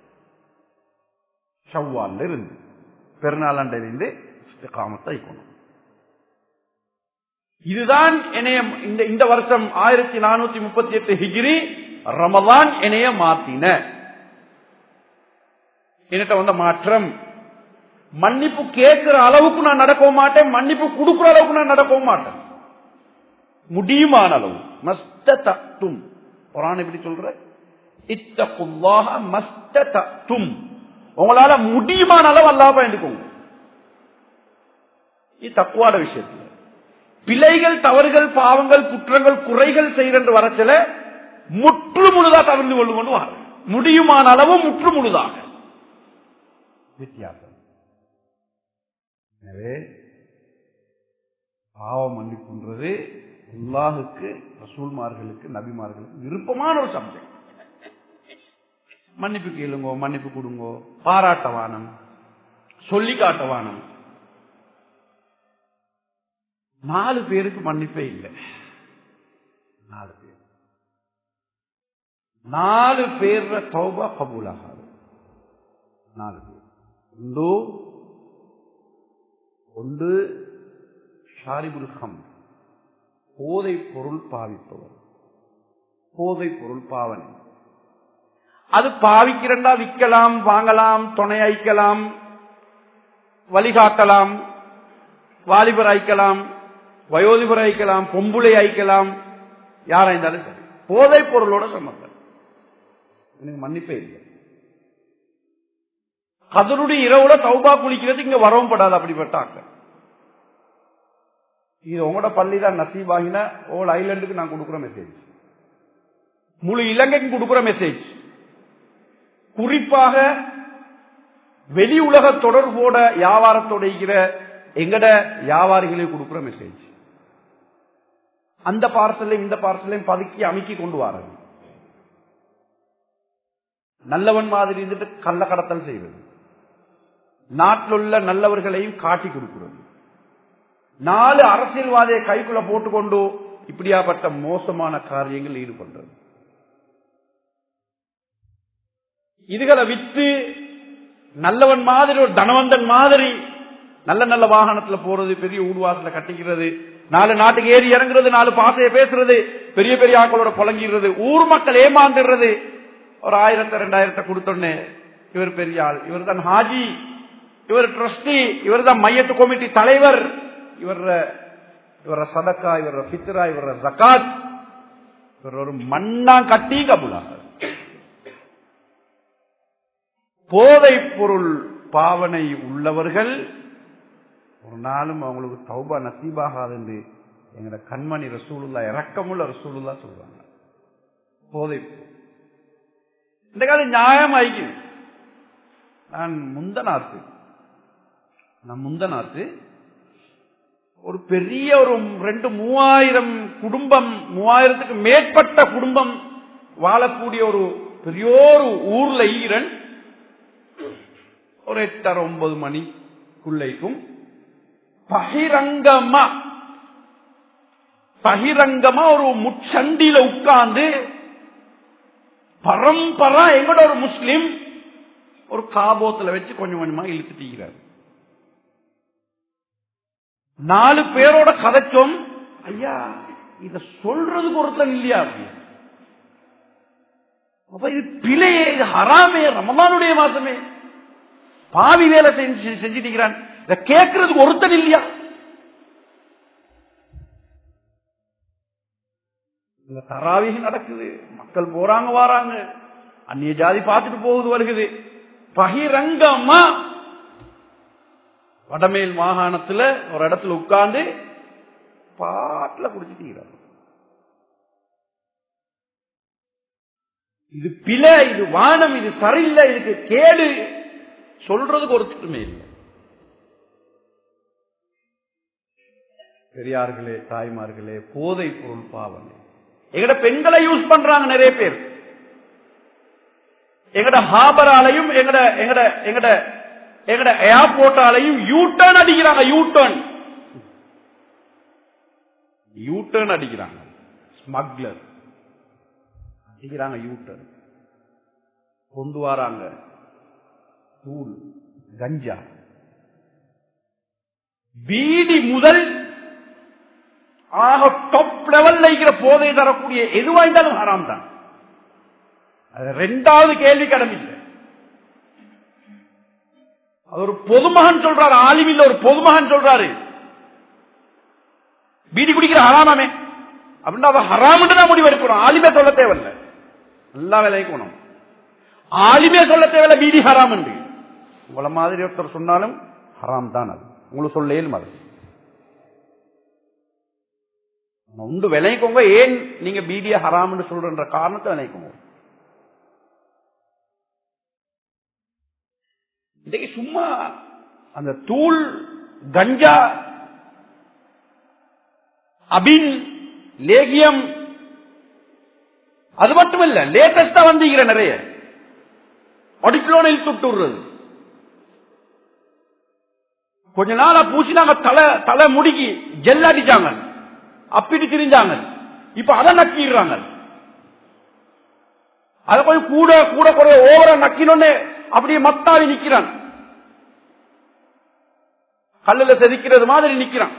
ஷவ்வால்ல இருந்து பெருநாளாண்டிலிருந்து இஸ்திகாமத்தாய்க்கணும் இதுதான் இணைய இந்த இந்த வருஷம் ஆயிரத்தி நானூத்தி முப்பத்தி எட்டு ஹிஜ்ரி ரமதான் இணைய மாத்தின என்கிட்ட வந்த மாற்றம் மன்னிப்பு கேட்கிற அளவுக்கு நான் நடக்கவும் மாட்டேன் மன்னிப்பு கொடுக்கிற அளவுக்கு நான் நடக்கவும் மாட்டேன் முடியுமான அளவு மஸ்த தத்தும் குரான் எப்படி சொல்ற இத்தகுல்லாக மஸ்த தத்தும் உங்களால முடியுமான அளவு அல்லாஹ் பயந்துக்கோங்க இது தக்குவாட விஷயத்துல பிழைகள் தவறுகள் பாவங்கள் குற்றங்கள் குறைகள் செய்கின்ற வரச்சில முற்று முழுதா தவிர்த்து கொண்டு கொண்டு வாங்க முடியுமான அளவு முற்று முழுதாக வித்தியாசம் எனவே பாவ மன்னிப்புன்றது அல்லாஹுக்கு ரசூல்மார்களுக்கு நபிமார்களுக்கு விருப்பமான ஒரு சப்ஜெக்ட் மன்னிப்பு கேளுங்கோ மன்னிப்பு கொடுங்கோ பாராட்டவானம் சொல்லி காட்டவானம் நாலு பேருக்கு மன்னிப்பே இல்லை நாலு பேர் நாலு பேர் தௌபா கபூலாகாது நாலு பேர் ஒன்று ஒன்று ஷாரிபுல் ஹம் போதை பொருள் பாவிப்பவர் போதை பொருள் பாவனை அது பாவிக்கிறண்டா விற்கலாம் வாங்கலாம் துணை ஐக்கலாம் வழிகாட்டலாம் வாலிபர் ஐக்கலாம் வயோதிபர் ஐக்கலாம் பொம்புளை ஐக்கலாம் யாரா இருந்தாலும் சரி போதை பொருளோட சம்பந்தம் எனக்கு மன்னிப்பே இல்லை கதருடைய இரவுல தௌபா குளிக்கிறது இங்க வரவும் படாது அப்படிப்பட்டாங்க இது உங்களோட பள்ளி தான் நசீபாகின ஓல் ஐலண்டுக்கு நான் கொடுக்குற மெசேஜ் முழு இலங்கைக்கு கொடுக்குற மெசேஜ் குறிப்பாக வெளி உலக தொடர்போட வியாபாரத்தோட இருக்கிற எங்கட வியாபாரிகளுக்கு கொடுக்குற மெசேஜ் அந்த பார்சலையும் இந்த பார்சலையும் பதுக்கி அமைக்கி கொண்டு வராங்க நல்லவன் மாதிரி இருந்துட்டு கள்ள கடத்தல் செய்வது நாட்டில் உள்ள நல்லவர்களையும் காட்டி கொடுக்கிறது நாலு அரசியல்வாதியை கைக்குள்ள போட்டுக்கொண்டு இப்படியாப்பட்ட மோசமான காரியங்கள் ஈடுபடுறது இதுகளை வித்து நல்லவன் மாதிரி ஒரு தனவந்தன் மாதிரி நல்ல நல்ல வாகனத்துல போறது பெரிய ஊடுவாசல கட்டிக்கிறது நாலு நாட்டுக்கு ஏறி இறங்குறது நாலு பாசைய பேசுறது பெரிய பெரிய ஆக்களோட புழங்கிடுறது ஊர் மக்கள் ஏமாந்துடுறது ஒரு ஆயிரத்தை ரெண்டாயிரத்தை கொடுத்தோன்னே இவர் பெரிய ஆள் இவர் தான் ஹாஜி இவர் ட்ரஸ்டி இவர் தான் மையத்து கமிட்டி தலைவர் இவர் இவர சதக்கா இவர பித்ரா இவர ஜக்காத் இவர் ஒரு மண்ணா கட்டி கபுலாக போதை பொருள் பாவனை உள்ளவர்கள் ஒரு நாளும் அவங்களுக்கு தௌபா நசீபாகாது என்று எங்கட கண்மணி ரசூலுல்லா இறக்கமுள்ள ரசூலுல்லா சொல்றாங்க போதை இந்த காலம் நியாயம் ஆயிக்குது நான் முந்தநாத்து நான் முந்தநாத்து ஒரு பெரிய ஒரு ரெண்டு மூவாயிரம் குடும்பம் மூவாயிரத்துக்கு மேற்பட்ட குடும்பம் வாழக்கூடிய ஒரு பெரிய ஒரு ஊர்ல ஈரன் ஒரு எட்டரை ஒன்பது மணிக்குள்ளைக்கும் பகிரங்கமா பகிரங்கமா ஒரு முச்சண்டியில உட்கார்ந்து பரம்பரா எங்கட ஒரு முஸ்லிம் ஒரு காபோத்துல வச்சு கொஞ்சம் கொஞ்சமா இழுத்துட்டீங்கிறார் நாலு பேரோட கதைச்சோம் ஐயா இத சொல்றதுக்கு ஒருத்தன் இல்லையா அப்படி அப்ப இது பிழையே இது ஹராமே ரமலானுடைய மாசமே பாவி வேலை செஞ்சு செஞ்சுட்டு இத கேட்கறதுக்கு ஒருத்தன் இல்லையா இந்த தராவிக நடக்குது மக்கள் போறாங்க வாராங்க அந்நிய ஜாதி பார்த்துட்டு போகுது வருகுது பகிரங்கமா வடமேல் மாகாணத்துல ஒரு இடத்துல உட்கார்ந்து பாட்டுல குடிச்சிட்டு இது பிழை இது வானம் இது சரியில்லை இதுக்கு கேடு சொல்றதுக்கு ஒருத்தருமே இல்லை பெரியார்களே தாய்மார்களே போதை பொருள் பாவனை எங்கட பெண்களை யூஸ் பண்றாங்க நிறைய பேர் எங்கட ஹாபராலையும் எங்கட எங்கட எங்கட எங்கட ஏர்போர்ட்டாலையும் யூ டர்ன் அடிக்கிறாங்க யூ டர்ன் யூ டர்ன் அடிக்கிறாங்க ஸ்மக்லர் அடிக்கிறாங்க யூட்டர் கொண்டு வராங்க தூள் கஞ்சா பீடி முதல் ஆக டாப் லெவல்ல இருக்கிற போதை தரக்கூடிய எதுவா இருந்தாலும் ஹராம் தான் அது ரெண்டாவது கேள்வி கடமில்லை அது ஒரு பொதுமகன் சொல்றாரு ஆலிமில்ல ஒரு பொதுமகன் சொல்றாரு பீடி குடிக்கிற ஹராமாமே அப்படின்னா அவன் ஹராம்னு தான் முடிவு எடுக்கணும் ஆலிமே சொல்ல தேவையில்ல நல்லா விளைவிக்கணும் ஆலிமே சொல்ல தேவையில்ல பீடி ஹராம் என்று உங்களை மாதிரி ஒருத்தர் சொன்னாலும் ஹராம் தான் அது உங்களுக்கு சொல்ல இயலும் அது உண்டு விளைவிக்கோங்க ஏன் நீங்க பீடிய ஹராம்னு சொல்றன்ற காரணத்தை விளைவிக்கோங்க இன்னைக்கு சும்மா அந்த தூள் கஞ்சா அபின் லேகியம் அது மட்டும் இல்ல லேட்டஸ்டா வந்தீங்கிற நிறைய அடிக்கலோனில் துட்டு விடுறது கொஞ்ச நாளா பூசினாங்க தலை தலை முடிக்கி ஜெல் அடிச்சாங்க அப்பிட்டு திரிஞ்சாங்க இப்ப அதை நக்கிடுறாங்க அதை கொஞ்சம் கூட கூட குறைய ஓவரா நக்கினோன்னு அப்படியே மத்தாவி நிக்கிறான் கல்லுல செதுக்கிறது மாதிரி நிக்கிறான்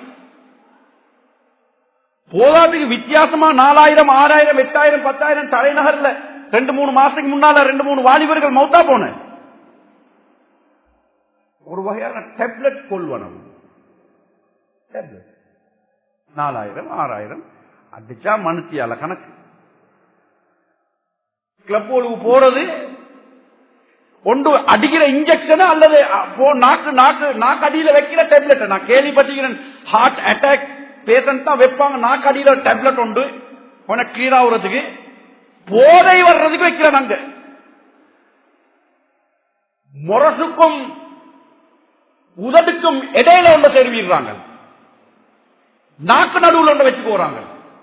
போதாதுக்கு வித்தியாசமா நாலாயிரம் ஆறாயிரம் எட்டாயிரம் பத்தாயிரம் தலைநகர்ல ரெண்டு மூணு மாசத்துக்கு முன்னால ரெண்டு மூணு வாலிபர்கள் மௌத்தா போன ஒரு வகையான டேப்லெட் கொள்வனம் டேப்லெட் நாலாயிரம் ஆறாயிரம் அடிச்சா மனுத்தியால கணக்கு கிளப்போலுக்கு போறது ஒன்று அடிக்கிற இன்ஜெக்ஷன் அல்லது நாக்கு நாக்கு நாக்கு அடியில வைக்கிற டேப்லெட் நான் கேள்விப்பட்டிருக்கிறேன் ஹார்ட் அட்டாக் பேஷண்ட் தான் வைப்பாங்க நாக்கு அடியில டேப்லெட் உண்டு உனக்கு கிளியர் ஆகுறதுக்கு போதை வர்றதுக்கு வைக்கிறேன் அங்க முரசுக்கும் உதடுக்கும் இடையில ஒன்று தெரிவிடுறாங்க நாக்கு நடுவில் ஒன்று வச்சு போறாங்க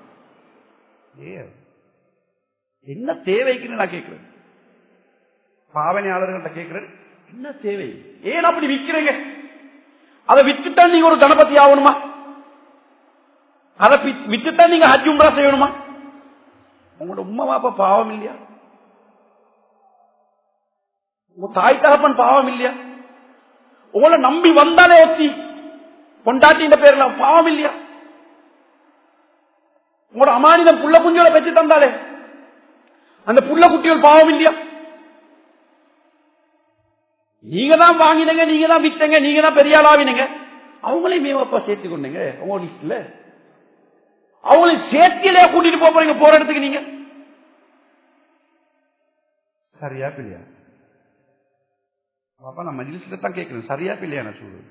என்ன தேவைக்குன்னு நான் கேட்கிறேன் பாவனையாளர்கள்ட்ட கேட்கிறேன் என்ன தேவை ஏன் அப்படி விற்கிறீங்க அதை வித்துட்டா நீங்க ஒரு கணபதி ஆகணுமா அதை வித்துட்டா நீங்க ஹஜ் உம்ரா செய்யணுமா உங்களோட உமா பாப்பா பாவம் இல்லையா உங்க தாய் தகப்பன் பாவம் இல்லையா உங்களை நம்பி வந்தாலே ஒத்தி கொண்டாட்டின்ற பேர்ல பாவம் இல்லையா உங்களோட அமானிதம் புள்ள குஞ்சோட பெற்று தந்தாலே அந்த புள்ள குட்டிகள் பாவம் இல்லையா நீங்க தான் வாங்கினங்க நீங்க தான் வித்தங்க நீங்க தான் பெரிய ஆளாவினங்க அவங்களையும் மேவப்பா சேர்த்து கொண்டீங்க உங்க லிஸ்ட்ல அவங்களையும் சேர்த்தியிலே கூட்டிட்டு போறீங்க போற இடத்துக்கு நீங்க சரியா பிள்ளையா பாப்பா நான் மஜிலிஸ்ல தான் கேட்கிறேன் சரியா பிள்ளையா நான் சொல்லு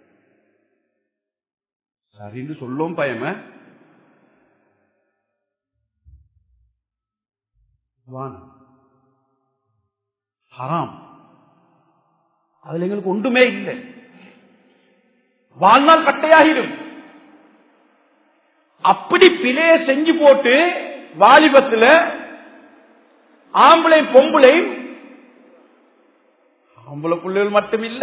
சரின்னு சொல்லும் பயம ஹராம் அதுல எங்களுக்கு ஒன்றுமே இல்லை வாழ்நாள் கட்டையாகிடும் அப்படி பிழைய செஞ்சு போட்டு வாலிபத்துல ஆம்பளை பொம்பளை ஆம்பளை பிள்ளைகள் மட்டும் இல்ல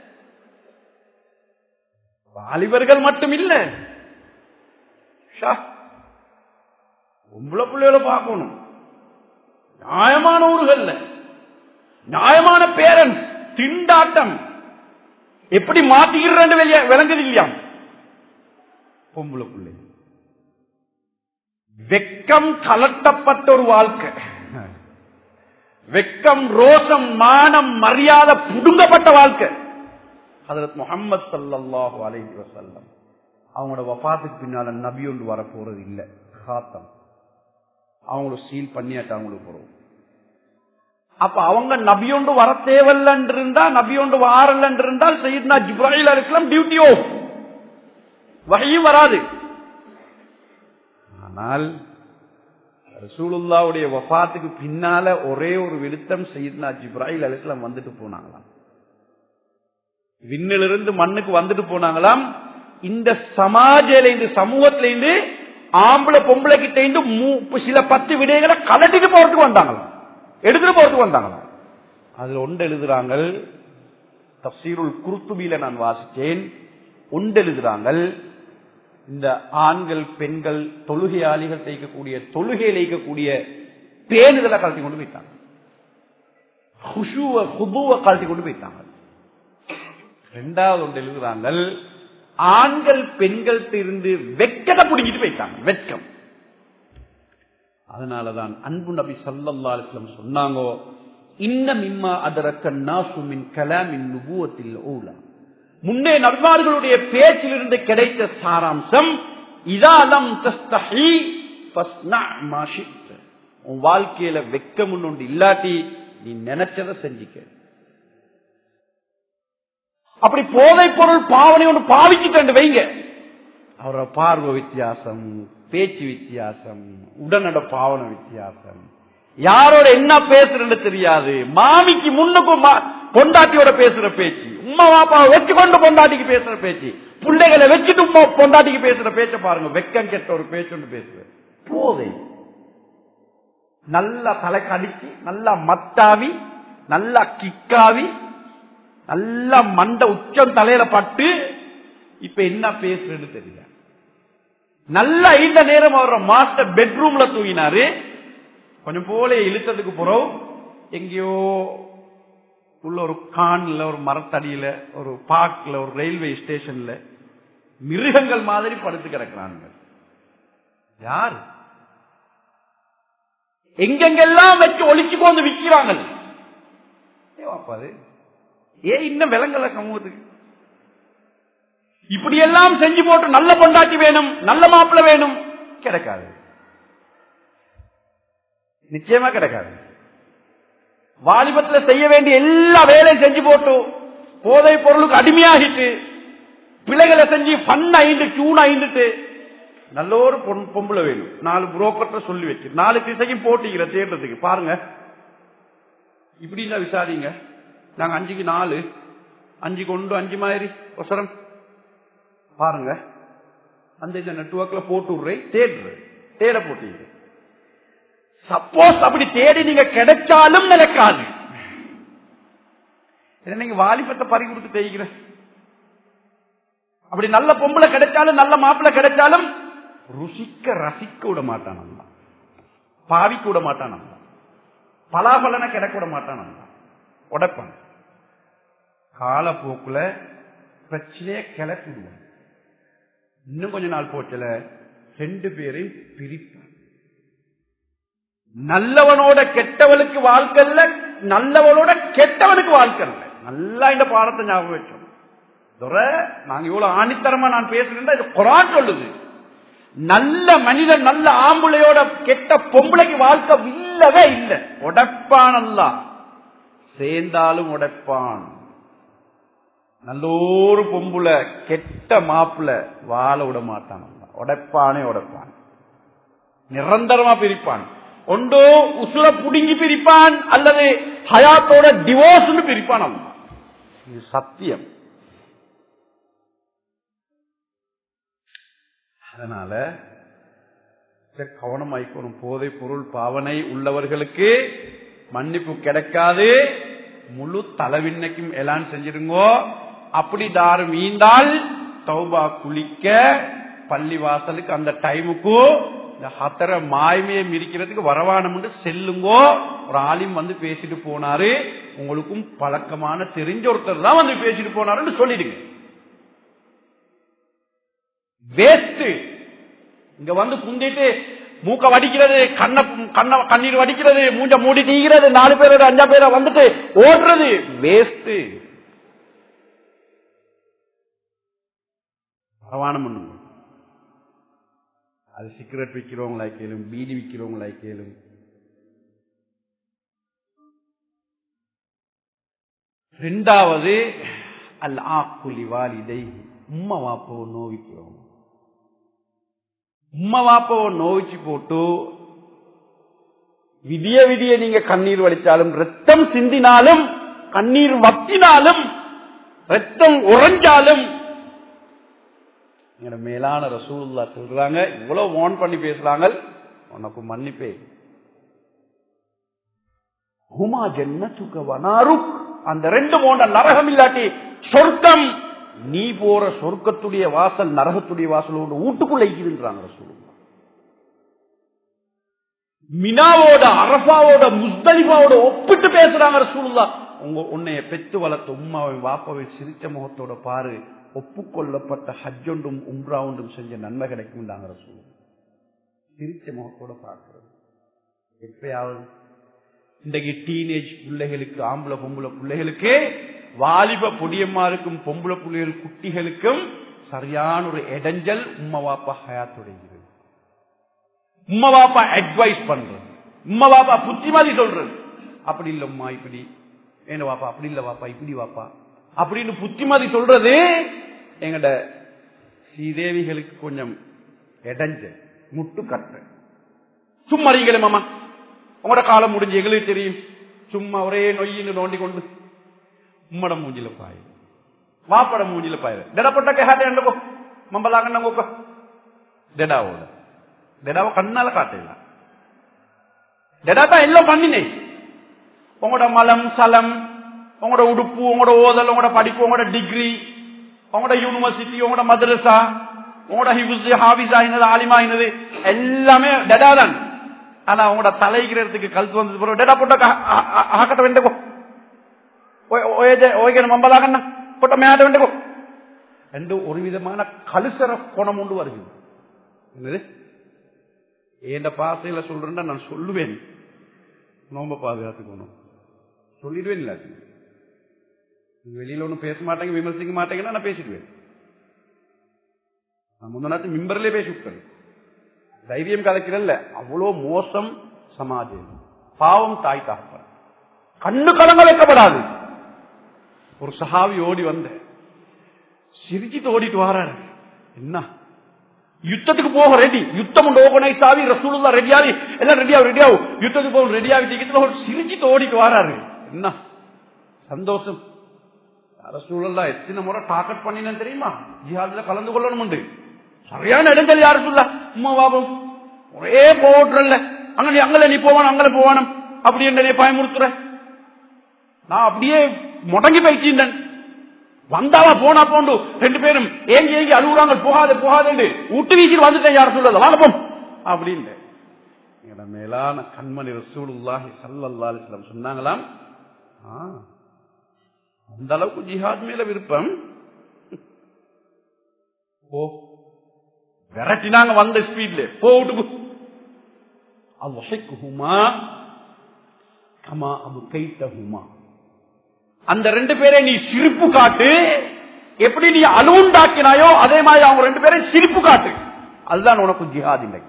வாலிபர்கள் மட்டும் இல்ல பொம்பளை பிள்ளைகளை பார்க்கணும் நியாயமான ஊர்கள்ல நியாயமான பேரண்ட்ஸ் திண்டாட்டம் எப்படி மாத்திக்கிறேன் விளங்குது இல்லையா பொம்பளை பிள்ளை வெக்கம் கலட்டப்பட்ட ஒரு வாழ்க்கை வெக்கம் ரோசம் மானம் மரியாதை புடுங்கப்பட்ட வாழ்க்கை ஹதரத் முகமது சல்லாஹு அலைஹி வசல்லம் அவங்களோட வபாத்துக்கு பின்னால நபி ஒன்று வர போறது இல்லை காத்தம் அவங்கள சீல் பண்ணியாட்டு அவங்களுக்கு போறோம் அப்ப அவங்க நபியொண்டு வர தேவையில்ல இருந்தா நபியொண்டு வாரல்ல இருந்தால் செய்யுதுனா ஜிப்ராஹில் இருக்கலாம் டியூட்டி ஆஃப் வகையும் வராது ஆனால் ரசூலுல்லாவுடைய வஃபாத்துக்கு பின்னால ஒரே ஒரு விழுத்தம் செய்யுதுனா ஜிப்ராஹில் அலிஸ்லாம் வந்துட்டு போனாங்களாம் விண்ணிலிருந்து மண்ணுக்கு வந்துட்டு போனாங்களாம் இந்த சமாஜில இந்த சமூகத்தில இருந்து ஆம்பளை பொம்பளை கிட்ட இருந்து சில பத்து விடயங்களை கலட்டிட்டு போறதுக்கு வந்தாங்களாம் எடுத்துட்டு போறதுக்கு வந்தாங்களா அதுல ஒன்று எழுதுறாங்க தப்சீருல் குருத்துபியில நான் வாசித்தேன் ஒன்று எழுதுறாங்க இந்த ஆண்கள் பெண்கள் தொழுகையாளிகள் தைக்கக்கூடிய தொழுகையில் தைக்கக்கூடிய பேணுதலை கழட்டி கொண்டு போயிட்டாங்க ஹுஷுவ ஹுபுவ கழட்டி கொண்டு போயிட்டாங்க ரெண்டாவது ஒன்று எழுதுறாங்க ஆண்கள் பெண்கள் இருந்து வெக்கத்தை பிடிங்கிட்டு போயிட்டாங்க வெட்கம் அதனாலதான் அன்பு நபி சல்லல்லா அலிஸ்லம் சொன்னாங்கோ இன்ன மிம்மா அதரக்க நாசுமின் கலாமின் நுபுவத்தில் ஊலா முன்னே நபிமார்களுடைய பேச்சிலிருந்து கிடைத்த சாராம்சம் இதாலம் தஸ்தஹி ஃபஸ்னா மா ஷி'த. உன் வாழ்க்கையில வெக்கம் ஒன்று இல்லாட்டி நீ நினைச்சதை செஞ்சுக்க அப்படி போதை பொருள் பாவனை ஒன்று பாவிச்சுட்டு வைங்க அவரோட பார்வை வித்தியாசம் பேச்சு வித்தியாசம் உடனட பாவன வித்தியாசம் யாரோட என்ன பேசுறன்னு தெரியாது மாமிக்கு முன்னுக்கும் மா- பொண்டாட்டியோட பேசுற பேச்சு உம்மா பாப்பாவை வச்சு கொண்டு பொண்டாட்டிக்கு பேசுற பேச்சு பிள்ளைகளை வச்சுட்டு உம்மா பொண்டாட்டிக்கு பேசுற பேச்ச பாருங்க வெக்கம் கெட்ட ஒரு பேச்சு ஒன்று பேசுவேன் போதை நல்லா தலை கடிச்சு நல்லா மத்தாவி நல்லா கிக்காவி நல்லா மண்ட உச்சம் தலையில பட்டு இப்ப என்ன பேசுறேன்னு தெரியல நல்லா இந்த நேரம் அவர மாஸ்டர் பெட்ரூம்ல தூங்கினாரு கொஞ்சம் போல இழுத்ததுக்கு பிறகு எங்கேயோ உள்ள ஒரு கான்ல ஒரு மரத்தடியில ஒரு பார்க்ல ஒரு ரயில்வே ஸ்டேஷன்ல மிருகங்கள் மாதிரி படுத்து கிடக்கிறாங்க யாரு எங்கெங்கெல்லாம் வச்சு ஒளிச்சு கொண்டு விற்கிறாங்க ஏன் இன்னும் விலங்கல சமூகத்துக்கு இப்படி எல்லாம் செஞ்சு போட்டு நல்ல பொண்டாட்டி வேணும் நல்ல மாப்பிள்ளை வேணும் கிடைக்காது நிச்சயமா கிடைக்காது வாலிபத்துல செய்ய வேண்டிய எல்லா வேலையும் செஞ்சு போட்டு போதை பொருளுக்கு அடிமையாகிட்டு பிள்ளைகளை செஞ்சு ஃபன் ஆயிட்டு டியூன் ஆயிட்டு நல்ல ஒரு பொன் பொம்பளை வேணும் நாலு புரோக்கர்ட்ட சொல்லி வச்சு நாலு திசைக்கும் போட்டிக்கிற தேடுறதுக்கு பாருங்க இப்படின்னா விசாரிங்க நாங்க அஞ்சுக்கு நாலு அஞ்சு கொண்டு அஞ்சு மாதிரி ஒசரம் பாருங்க அந்த இந்த நெட்ஒர்க்ல போட்டு விடுறேன் தேடுறேன் தேட போட்டீங்க சப்போஸ் அப்படி தேடி நீங்க கிடைச்சாலும் நினைக்காது ஏன்னா நீங்க வாலிபத்தை பறி கொடுத்து தேய்க்கிற அப்படி நல்ல பொம்பளை கிடைச்சாலும் நல்ல மாப்பிள்ளை கிடைச்சாலும் ருசிக்க ரசிக்க விட மாட்டான் நம்ம பாவிக்க விட மாட்டான் நம்ம பலாபலனை கிடைக்க விட மாட்டான் நம்ம உடைப்பான் காலப்போக்குல பிரச்சனையை கிளப்பிடுவான் இன்னும் கொஞ்ச நாள் போச்சல ரெண்டு பேரையும் பிரிப்பான் நல்லவனோட கெட்டவனுக்கு வாழ்க்கை இல்ல நல்லவனோட கெட்டவனுக்கு வாழ்க்கை இல்ல நல்லா இந்த பாடத்தை ஞாபகம் வச்சோம் துரை, நாங்க இவ்வளவு ஆணித்தரமா நான் பேசுறேன் இது குரான் சொல்லுது நல்ல மனிதன் நல்ல ஆம்புளையோட கெட்ட பொம்பளைக்கு வாழ்க்கை இல்லவே இல்லை உடைப்பான் அல்ல சேர்ந்தாலும் உடைப்பான் நல்லோரு பொம்புல கெட்ட மாப்பிள வாழ விட மாட்டான் அல்ல. உடைப்பானே உடைப்பான் நிரந்தரமா பிரிப்பான் ஒன்றோ உசுர புடுங்கி பிரிப்பான் அல்லது ஹயாத்தோட டிவோர்ஸ் பிரிப்பான் அல்ல. இது சத்தியம் அதனால சரி, கவனமாய்க்கணும் போதை பொருள் பாவனை உள்ளவர்களுக்கு மன்னிப்பு கிடைக்காது முழு தலைவின்னைக்கும் எலான் செஞ்சிருங்கோ அப்படி தாரு மீண்டால் தௌபா குளிக்க பள்ளி வாசலுக்கு அந்த டைமுக்கு இந்த ஹத்தர மாய்மையை மிரிக்கிறதுக்கு வரவானம் செல்லுங்கோ ஒரு ஆலிம் வந்து பேசிட்டு போனாரு உங்களுக்கும் பழக்கமான தெரிஞ்ச ஒருத்தர் தான் வந்து பேசிட்டு போனாருன்னு சொல்லிடுங்க வேஸ்ட் இங்க வந்து குந்திட்டு மூக்க வடிக்கிறது கண்ண கண்ண கண்ணீர் வடிக்கிறது மூஞ்ச மூடி தீகிறது நாலு பேர் அஞ்சா பேர வந்துட்டு ஓடுறது வேஸ்ட் பரவானம் பண்ணுங்க அது சிகரெட் விற்கிறவங்களா கேளும் பீடி விற்கிறவங்களா கேளும் ரெண்டாவது அல் ஆக்குலி வாலிதை உம்மா வாப்போ நோவிக்கிறோம் உம்மா வாப்பவ நோய்ச்சி போட்டு விதிய விதிய நீங்க கண்ணீர் வடித்தாலும் ரத்தம் சிந்தினாலும் கண்ணீர் வத்தினாலும் ரத்தம் உறைஞ்சாலும் எங்களோட மேலான ரசூல்லா சொல்றாங்க இவ்வளவு வான் பண்ணி பேசுறாங்க உனக்கு மன்னிப்பே ஹுமா ஜன்னத்துக்க வனாருக் அந்த ரெண்டு போன்ற நரகம் இல்லாட்டி சொர்க்கம் நீ போற சொர்க்கத்துடைய வாசல் நரகத்துடைய வாசலோட வீட்டுக்குள்ள இருக்குதுன்றாங்க ரசூலுல்லாஹ் மினாவோட அரபாவோட முஸ்தலிஃபாவோட ஒப்பிட்டு பேசுறாங்க ரசூலுல்லாஹ் உங்க உன்னைய பெத்து வளர்த்த உம்மாவை வாப்பாவை சிரிச்ச முகத்தோட பாரு ஒப்புக்கொள்ளப்பட்ட ஹஜ்ஜொண்டும் உம்ரா ஒன்றும் செஞ்ச நன்மை கிடைக்கும் ரசூல் சிரிச்ச முகத்தோட பார்க்கிறது எப்பயாவது இன்றைக்கு டீனேஜ் பிள்ளைகளுக்கு ஆம்பளை பொம்பளை பிள்ளைகளுக்கு வாலிப பொடியம்மாருக்கும் பொம்பளை பிள்ளைகள் குட்டிகளுக்கும் சரியான ஒரு இடைஞ்சல் உம்மா வாப்பா ஹயாத்துடைகிறது உம்மா வாப்பா அட்வைஸ் பண்றது உம்மா வாப்பா புத்திமதி சொல்றது அப்படி இல்லம்மா இப்படி என்ன வாப்பா அப்படி இல்ல வாப்பா இப்படி வாப்பா அப்படின்னு புத்திமதி சொல்றது எங்கட ஸ்ரீதேவிகளுக்கு கொஞ்சம் இடைஞ்சல் முட்டு கட்ட சும்மா அறிங்களே மாமா உங்களோட காலம் முடிஞ்சு எங்களுக்கு தெரியும் சும்மா ஒரே நொய்யின்னு நோண்டி கொண்டு உம்மட மூஞ்சில பாய் வாப்பட மூஞ்சில பாய் டெடப்பட்ட கேட்டாட்டே ಎಂಡಕೋ ಮಂಬಲಾಗಣ್ಣ ಹೋಗ டெடாவோட டெடாவை கண்ணால காட்டல டெடா தான் எல்லாம் பண்ணினேன் உங்களோட மலம் சலம் உங்களோட உடுப்பு உங்களோட ஓதல் உங்களோட படிப்பு உங்களோட டிகிரி உங்களோட யூனிவர்சிட்டி உங்களோட மதரசா உங்களோட ஹிபுஸ் ஹாபிஸ் ஆயினது ஆலிமா ஆயினது எல்லாமே டெடா தான் ஆனா உங்களோட தலைகிறதுக்கு கழுத்து வந்தது பிறகு டெடா போட்ட ஆக்கட்ட வேண்டக்கோ ஓய்கன மம்பலாகண்ணா போட்ட மேட வேண்டக்கோ என்று ஒரு விதமான கலுசர கோணம் உண்டு வருகிறது என்னது என் பாசையில சொல்றேன்னா நான் சொல்லுவேன் நோம்ப பாதுகாத்துக்கணும் சொல்லிடுவேன் இல்ல வெளியில ஒன்றும் பேச மாட்டேங்க விமர்சிக்க மாட்டேங்கன்னா நான் பேசிடுவேன் நான் முன்னாத்து மிம்பர்லயே பேசி விட்டேன் தைரியம் கதைக்கிறல்ல அவ்வளோ மோசம் சமாஜம் பாவம் தாய் தாப்பன் கண்ணு கலங்க வைக்கப்படாது ஒரு சஹாவி ஓடி வந்த சிரிச்சிட்டு ஓடிட்டு வாராரு என்ன யுத்தத்துக்கு போக ரெடி யுத்தம் ஆர்கனைஸ் ஆகி ரசூலுல்லா ரெடியாகி எல்லாம் ரெடியாகும் ரெடியாகும் யுத்தத்துக்கு போக ரெடியாகி டிக்கெட்ல சிரிச்சிட்டு ஓடிட்டு வாராரு என்ன சந்தோஷம் ரசூலுல்லா எத்தனை முறை டார்கெட் பண்ணினேன் தெரியுமா ஜிஹாதுல கலந்து கொள்ளணும் உண்டு சரியான இடங்கள் யாரு சொல்ல உமா பாபம் ஒரே போட்டுறல்ல அங்க நீ அங்கல நீ போவான அங்கல போவானம் அப்படி என்ன நீ பயமுறுத்துற நான் அப்படியே முடங்கி போயிட்டேன் வந்தாவா போனா போண்டு ரெண்டு பேரும் ஏங்கி ஏங்கி அழுகுறாங்க போகாது போகாதுன்னு விட்டு வீசிட்டு வந்துட்டேன் யார் சொல்லல வாங்க போம் அப்படின்னு எங்கட மேலான கண்மணி ரசூலுல்லாஹி ஸல்லல்லாஹு அலைஹி வஸல்லம் சொன்னாங்களாம் ஆ, அந்த அளவுக்கு ஜிஹாத் மேல விருப்பம் போ விரட்டினாங்க வந்த ஸ்பீட்ல போ விட்டு அவ்வசைக்குமா கமா அபு கைத்தகுமா அந்த ரெண்டு பேரை நீ சிரிப்பு காட்டு எப்படி நீ அலுண்டாக்கினாயோ அதே மாதிரி அவங்க ரெண்டு பேரை சிரிப்பு காட்டு அதுதான் உனக்கு ஜிஹாத் இல்லை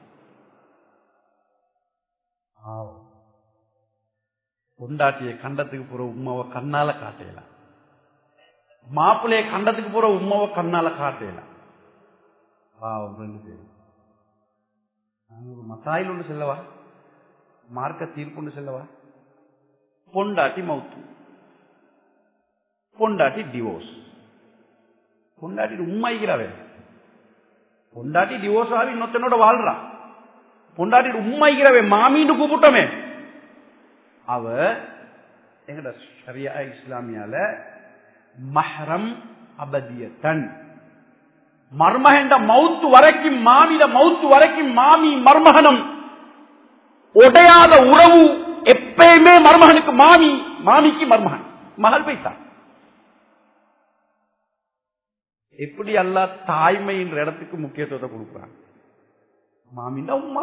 பொண்டாட்டிய கண்டத்துக்கு போற உமாவை கண்ணால காட்டலாம் மாப்பிள்ளைய கண்டத்துக்கு போற உமாவை கண்ணால காட்டலாம் பாவம் ரெண்டு பேரும் நான் ஒரு மசாயில் ஒன்று செல்லவா மார்க்க தீர்ப்பு ஒன்று செல்லவா பொண்டாட்டி மவுத்து பொண்டாட்டி டிவோர்ஸ் பொண்டாட்டி உண்மைக்கிறாவே பொண்டாட்டி டிவோர்ஸ் ஆகி இன்னொத்தனோட வாழ்றான் பொண்டாட்டி உண்மைக்கிறவே மாமின்னு கூப்பிட்டோமே அவ எங்கட சரியா இஸ்லாமியால மஹரம் அபதியத்தன் மர்மகண்ட மவுத்து வரைக்கும் மாமிட மவுத்து வரைக்கும் மாமி மர்மகனம் உடையாத உறவு எப்பயுமே மருமகனுக்கு மாமி மாமிக்கு மருமகன் மகள் பைத்தான் எப்படி அல்ல தாய்மைன்ற இடத்துக்கு முக்கியத்துவத்தை கொடுக்குறாங்க மாமின்னா உமா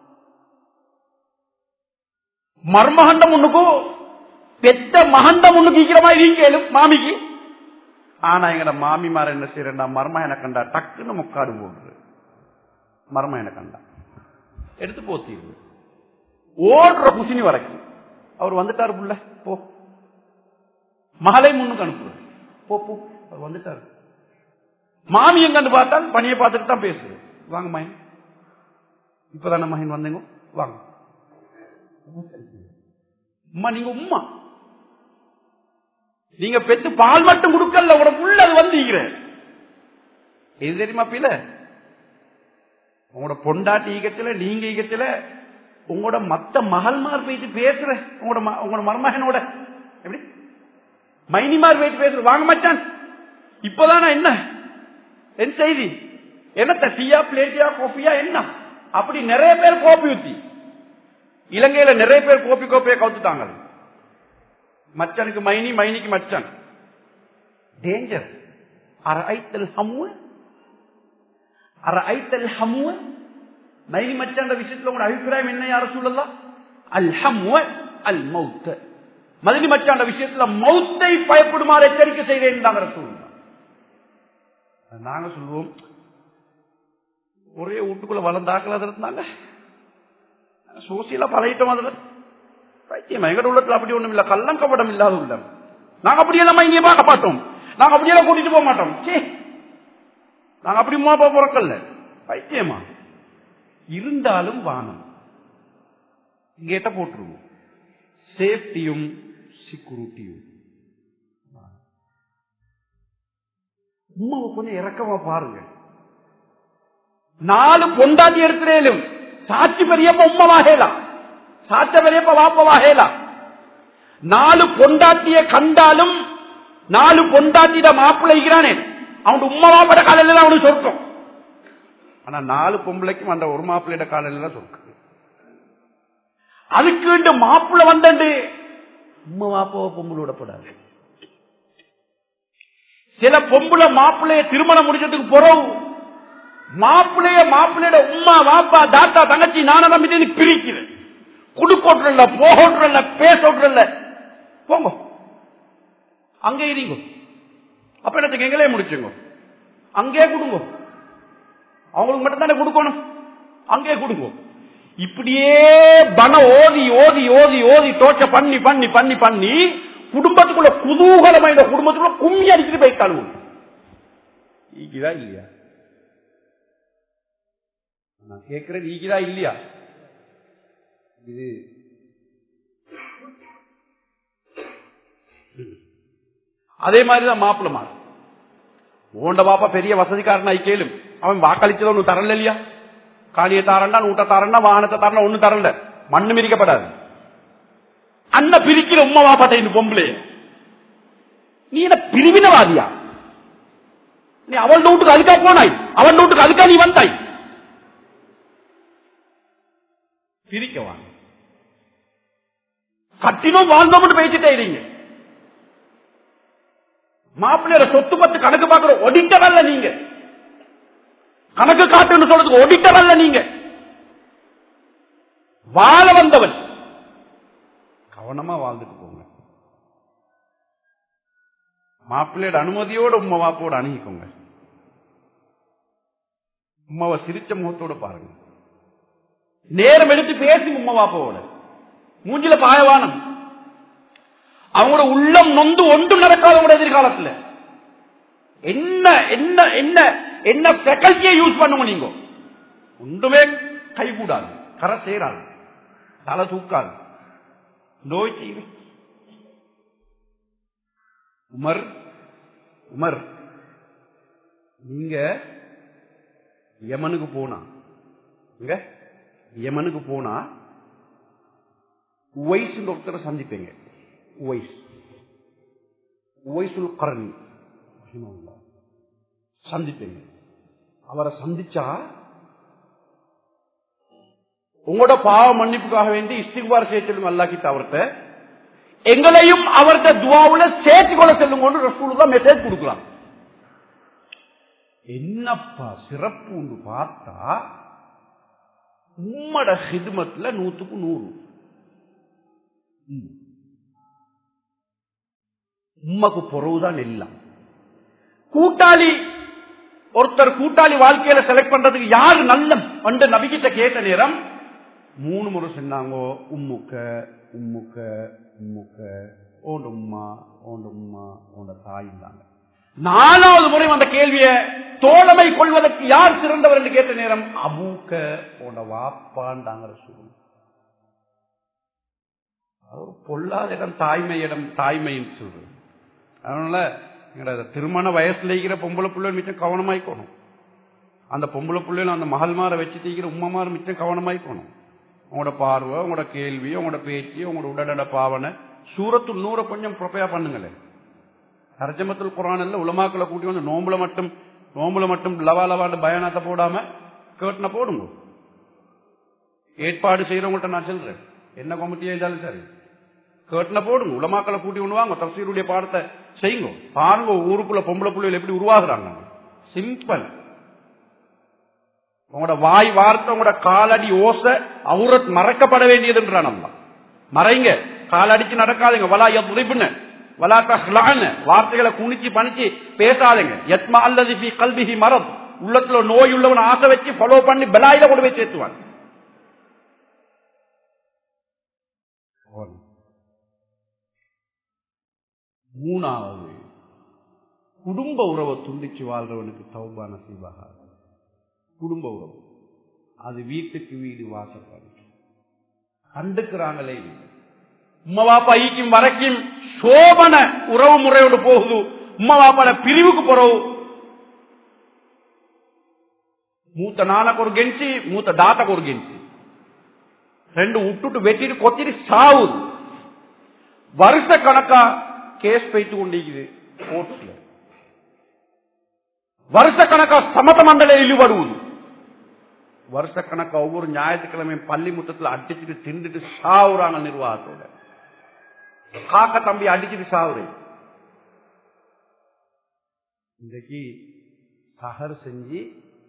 மர்மகண்டம் ஒண்ணுக்கு பெத்த மகண்டம் ஒண்ணுக்கு ஈக்கிற மாதிரி கேளும் மாமிக்கு ஆனா எங்கட மாமிமார் என்ன செய்யறா மர்ம என கண்டா டக்குன்னு முக்காடு போடுறது மர்ம என கண்டா எடுத்து போத்தீரு ஓடுற குசினி வரைக்கும் அவர் வந்துட்டாரு புள்ள போ மகளை முன்னுக்கு அனுப்புறது போ போ அவர் வந்துட்டாரு மாமியம் கண்டு பார்த்தால் பணியை பார்த்துட்டு தான் பேசுது வாங்க மகன் இப்பதானே மகன் வந்தீங்க வாங்க உம்மா நீங்க உம்மா நீங்க பெத்து பால் மட்டும் கொடுக்கல உங்களோட புள்ள அது வந்தீங்க இது தெரியுமா பில உங்களோட பொண்டாட்டி ஈகத்துல நீங்க ஈகத்துல உங்களோட மத்த மகள்மார் போயிட்டு பேசுற உங்களோட ம- உங்களோட மருமகனோட எப்படி மைனிமார் போயிட்டு பேசுற வாங்க மச்சான் இப்பதானே என்ன என் செய்தி என்னத்த டீயா பிளேட்டியா கோப்பியா என்ன அப்படி நிறைய பேர் கோப்பி ஊத்தி இலங்கையில நிறைய பேர் கோப்பி கோப்பையை கவுத்துட்டாங்க மச்சனுக்கு மைனி மைனிக்கு மச்சன் டேஞ்சர் அர ஐத்தல் ஹம்முவ அர ஐத்தல் ஹம்முவ மைனி மச்சான் விஷயத்துல உங்களோட அபிப்பிராயம் என்ன யார சொல்லலாம் அல் ஹம்முவ அல் மௌத்த மதினி மச்சான் விஷயத்துல மௌத்தை பயப்படுமாறு எச்சரிக்கை செய்கிறேன் தாங்க சொல்லுங்க நாங்க சொல்லுவோம் ஒரே வீட்டுக்குள்ள வளர்ந்தாக்கள் அது இருந்தாங்க சோசியலா பழகிட்டோம் அதுல பைத்தியம் எங்கட உள்ளத்துல அப்படி ஒண்ணும் இல்ல கள்ளம் கபடம் இல்லாத உள்ளம் நாங்க அப்படியெல்லாம் இங்கே பார்க்க மாட்டோம் நாங்க அப்படியெல்லாம் கூட்டிட்டு போக மாட்டோம் சே நாங்க அப்படி போக பிறக்கல பைத்தியமா இருந்தாலும் வானம் கேட்ட போட்டுருவோம் சேஃப்டியும் செக்யூரிட்டியும் உமாவை கொஞ்சம் இறக்கமா பாருங்க நாலு பொண்டாட்டி எடுத்துறேலும் சாட்சி பெரியப்ப உம்மவாகலாம் சாட்ச பெரியப்ப வாப்பவாகலாம் நாலு பொண்டாட்டிய கண்டாலும் நாலு பொண்டாட்டிட மாப்பிள்ளைகிறானே அவன் உம்மவாப்பட காலையில தான் அவனுக்கு சொர்க்கம் ஆனா நாலு பொம்பளைக்கும் அந்த ஒரு மாப்பிள்ளையோட காலையில தான் சொர்க்கம் அதுக்கு வேண்டு மாப்பிள்ள வந்தண்டு உம்ம மாப்பாவ பொம்பளை படாது சில பொம்புல மாப்பிள்ளைய திருமணம் முடிச்சதுக்கு பிறகு மாப்பிள்ளைய மாப்பிள்ளையோட உமா வாப்பா தாத்தா தங்கச்சி நான நம்பி பிரிக்கிறேன் குடுக்கோட்டுல போகோட்டுல பேசோட்டுல போங்க அங்கே இருங்க அப்ப என்னத்துக்கு எங்களே முடிச்சுங்க அங்கே கொடுங்க அவங்களுக்கு மட்டும் தானே கொடுக்கணும் அங்கே கொடுங்க இப்படியே பண ஓதி ஓதி ஓதி ஓதி தோச்ச பண்ணி பண்ணி பண்ணி பண்ணி குடும்பத்துக்குள்ள குதூகலமா இந்த குடும்பத்துக்குள்ள கும்மி அடிச்சுட்டு போயிட்டாலும் ஈக்குதா இல்லையா நான் கேட்கிறேன் ஈக்குதா இல்லையா இது அதே மாதிரிதான் மாப்பிள்ள மாறு ஓண்ட பாப்பா பெரிய வசதிக்காரனாய் கேளும் அவன் வாக்களிச்சத ஒண்ணு தரல இல்லையா காணியை தாரண்டா நூட்ட தாரண்டா வாகனத்தை தாரண்டா ஒண்ணு தரல மண்ணு மிரிக்கப்படாது அண்ண பிரிக்கிற உமா பாப்பாட்ட இந்த பொம்பளை நீ என்ன பிரிவினவாதியா நீ அவள் வீட்டுக்கு அதுக்கா போனாய் அவன் வீட்டுக்கு அதுக்கா நீ வந்தாய் பிரிக்க வாங்க கட்டினோம் வாழ்ந்தோம் பேசிட்டே இருங்க மாப்பிள்ளையோட சொத்து பத்து கணக்கு பார்க்கிற ஒடிட்டர் அல்ல நீங்க கணக்கு காட்டுன்னு சொல்றதுக்கு ஒடிட்டர் அல்ல நீங்க வாழ வந்தவன் கவனமா வாழ்ந்துட்டு போங்க மாப்பிள்ளையோட அனுமதியோட உமா வாப்போட அணுகிக்கோங்க உமாவை சிரிச்ச முகத்தோட பாருங்க நேரம் எடுத்து பேசி உமா வாப்பாவோட மூஞ்சில பாயவானம் அவங்களோட உள்ளம் நொந்து ஒன்றும் நடக்காத உங்களோட எதிர்காலத்தில் என்ன என்ன என்ன என்ன ஃபெக்கல்ட்டியை யூஸ் பண்ணுங்க நீங்க ஒன்றுமே கைகூடாது கரை சேராது தலை தூக்காது நோய் செய்து உமர் உமர் நீங்க யமனுக்கு போனா இங்க யமனுக்கு போனா உவைஸ் ஒருத்தரை சந்திப்பீங்க உவைஸ் உவைசுல் கரணி சந்திப்பீங்க அவரை சந்திச்சா உங்களோட பாவ மன்னிப்புக்காக வேண்டி இஸ்திகுபார் சேர்த்து அல்லா கிட்ட அவர்கிட்ட எங்களையும் அவர்கிட்ட துவாவுல சேர்த்து கொள்ள செல்லுங்க ரசூல் தான் மெசேஜ் கொடுக்கலாம் என்னப்பா சிறப்பு ஒன்று பார்த்தா உம்மட ஹிதுமத்துல நூத்துக்கு நூறு உம்மக்கு பொறவுதான் எல்லாம் கூட்டாளி ஒருத்தர் கூட்டாளி வாழ்க்கையில செலக்ட் பண்றதுக்கு யாரு நல்ல வந்து நபிக்கிட்ட கேட்ட நேரம் மூணு முறை சொன்னாங்கோ உம்முக்க உம்முக்க உம்முக்க ஓண்ட உம்மா ஓண்ட உம்மா ஓண்ட தாய் இருந்தாங்க நாலாவது முறை அந்த கேள்வியை தோழமை கொள்வதற்கு யார் சிறந்தவர் என்று கேட்ட நேரம் அபூக்க ஓண்ட வாப்பாண்டாங்கிற சொல்லுங்க ஒரு பொல்லாத இடம் தாய்மை இடம் தாய்மைன்னு சொல்றது அதனால எங்களோட திருமண வயசுல இருக்கிற பொம்பளை பிள்ளைகள் மிச்சம் கவனமாய்க்கணும் அந்த பொம்பளை பிள்ளைகளும் அந்த மகள்மார வச்சு தீக்கிற உம்மமார மிச்சம் கவனமாய்க்கணும் உங்களோட பார்வை உங்களோட கேள்வி உங்களோட பேச்சு உங்களோட உடனட பாவனை சூரத்து நூற கொஞ்சம் ப்ரொப்பையா பண்ணுங்களேன் தர்ஜமத்துல் குரான்ல உலமாக்களை கூட்டி வந்து நோம்புல மட்டும் நோம்புல மட்டும் லவா லவாண்டு பயானத்தை போடாம கேட்டுன போடுங்க ஏற்பாடு செய்யறவங்கள்ட்ட நான் சொல்றேன் என்ன கமிட்டியா இருந்தாலும் சரி கேட்டுன போடுங்க உலமாக்களை கூட்டி கொண்டு வாங்க தப்சீருடைய பாடத்தை செய்யுங்க பாருங்க ஊருக்குள்ள பொம்பளை பிள்ளைகள் எப்படி உருவாகுறாங்க சிம்பிள் உங்களோட வாய் வார்த்தை உங்களோட காலடி ஓசை அவுரத் மறைக்கப்பட வேண்டியதுன்றான் நம்ம மறைங்க காலடிச்சு நடக்காதுங்க வலா எதுன்னு வலா தஹ்லான்னு வார்த்தைகளை குனிச்சு பணிச்சு பேசாதீங்க எத்மா அல்லது பி கல்விஹி மரம் உள்ளத்துல நோய் உள்ளவன் ஆசை வச்சு ஃபாலோ பண்ணி பெலாயில கொண்டு போய் சேர்த்துவாங்க மூணாவது குடும்ப உறவை துண்டிச்சு வாழ்றவனுக்கு தௌபா நசீபாக குடும்ப உறவு அது வீட்டுக்கு வீடு வாசப்படு கண்டுக்கிறாங்களே உம்மா பாப்பா ஈக்கும் வரைக்கும் சோபன உறவு முறையோடு போகுது உம்மா பாப்பால பிரிவுக்கு போறவு மூத்த நானக்கு ஒரு கென்சி மூத்த தாத்தக்கு ஒரு கென்சி ரெண்டு விட்டுட்டு வெட்டிட்டு கொத்திட்டு சாவுது வருஷ கணக்கா கேஸ் போயிட்டு கொண்டிருக்குது கோர்ட்ல வருஷ கணக்கா சமத மண்டல இழிவடுவது வருஷ கணக்கா ஒவ்வொரு ஞாயிற்றுக்கிழமையும் பள்ளி முத்தத்தில் அடிச்சுட்டு திண்டுட்டு சாவுறாங்க நிர்வாகத்தோட காக்க தம்பி அடிச்சுட்டு சாவுறேன் இன்றைக்கு சஹர் செஞ்சு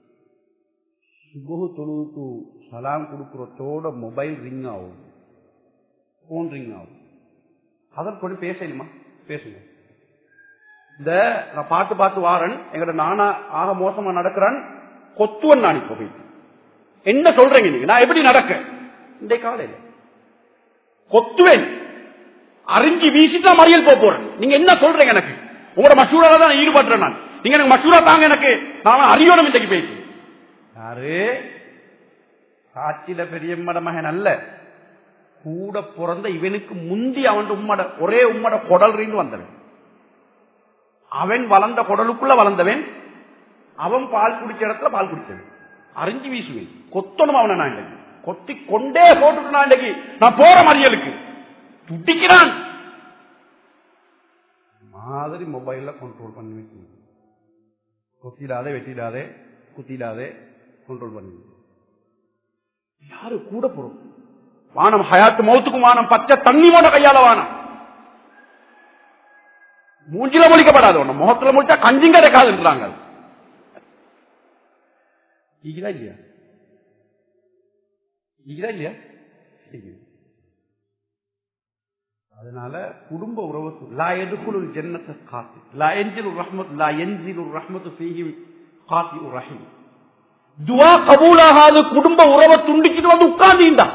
சுபகு தொழுவுக்கு சலாம் கொடுக்கறதோட மொபைல் ரிங் ஆகும் போன் ரிங் ஆகும் அதற்கு கொண்டு பேசணுமா பேசுங்க இந்த நான் பார்த்து பார்த்து வாரன் எங்கட நானா ஆக மோசமா நடக்கிறான் கொத்துவன் நான் இப்போ போயிட்டு என்ன சொல்றீங்க நீங்க நான் எப்படி நடக்க இந்த காலையில கொத்துவேன் அறிஞ்சி வீசிட்டு நான் மறியல் போக போறேன் நீங்க என்ன சொல்றீங்க எனக்கு உங்களோட மசூரால தான் ஈடுபடுறேன் நான் நீங்க எனக்கு மசூரா தாங்க எனக்கு நான் அறியணும் இன்றைக்கு பேசி யாரு காட்சியில பெரியம்மட மகன் அல்ல கூட பிறந்த இவனுக்கு முந்தி அவன் உம்மட ஒரே உம்மட குடல் ரீந்து வந்தவன் அவன் வளர்ந்த குடலுக்குள்ள வளர்ந்தவன் அவன் பால் குடிச்ச இடத்துல பால் குடிச்சவன் அறிஞ்சு வீசுவேன் கொத்தணும் அவனை நான் இன்றைக்கு கொத்தி கொண்டே போட்டுட்டு நான் இன்றைக்கு நான் போற மறியலுக்கு துடிக்கிறான் மாதிரி மொபைல்ல கண்ட்ரோல் பண்ணி வைக்கணும் கொத்திடாதே வெட்டிடாதே குத்திடாதே கண்ட்ரோல் பண்ணி யாரு கூட போறோம் வானம் ஹயாத்து மௌத்துக்கும் வானம் பச்சை தண்ணி போட கையால வானம் மூஞ்சில மொழிக்கப்படாது ஒண்ணு முகத்துல முடிச்சா கஞ்சிங்க கிடைக்காதுன்றாங்க ஈகிறா இல்லையா ஈகிறா இல்லையா ஈகுது. அதனால குடும்ப உறவு லா எதுக்குள் ஜென்னத்தை காத்து லா எஞ்சில் ரஹ்மத் லா எஞ்சில் ரஹ்மத்து ஃபீஹிம் காத்தி ரஹீம் துவா கபூலாகாது குடும்ப உறவை துண்டிக்கிட்டு வந்து உட்கார்ந்தீண்டா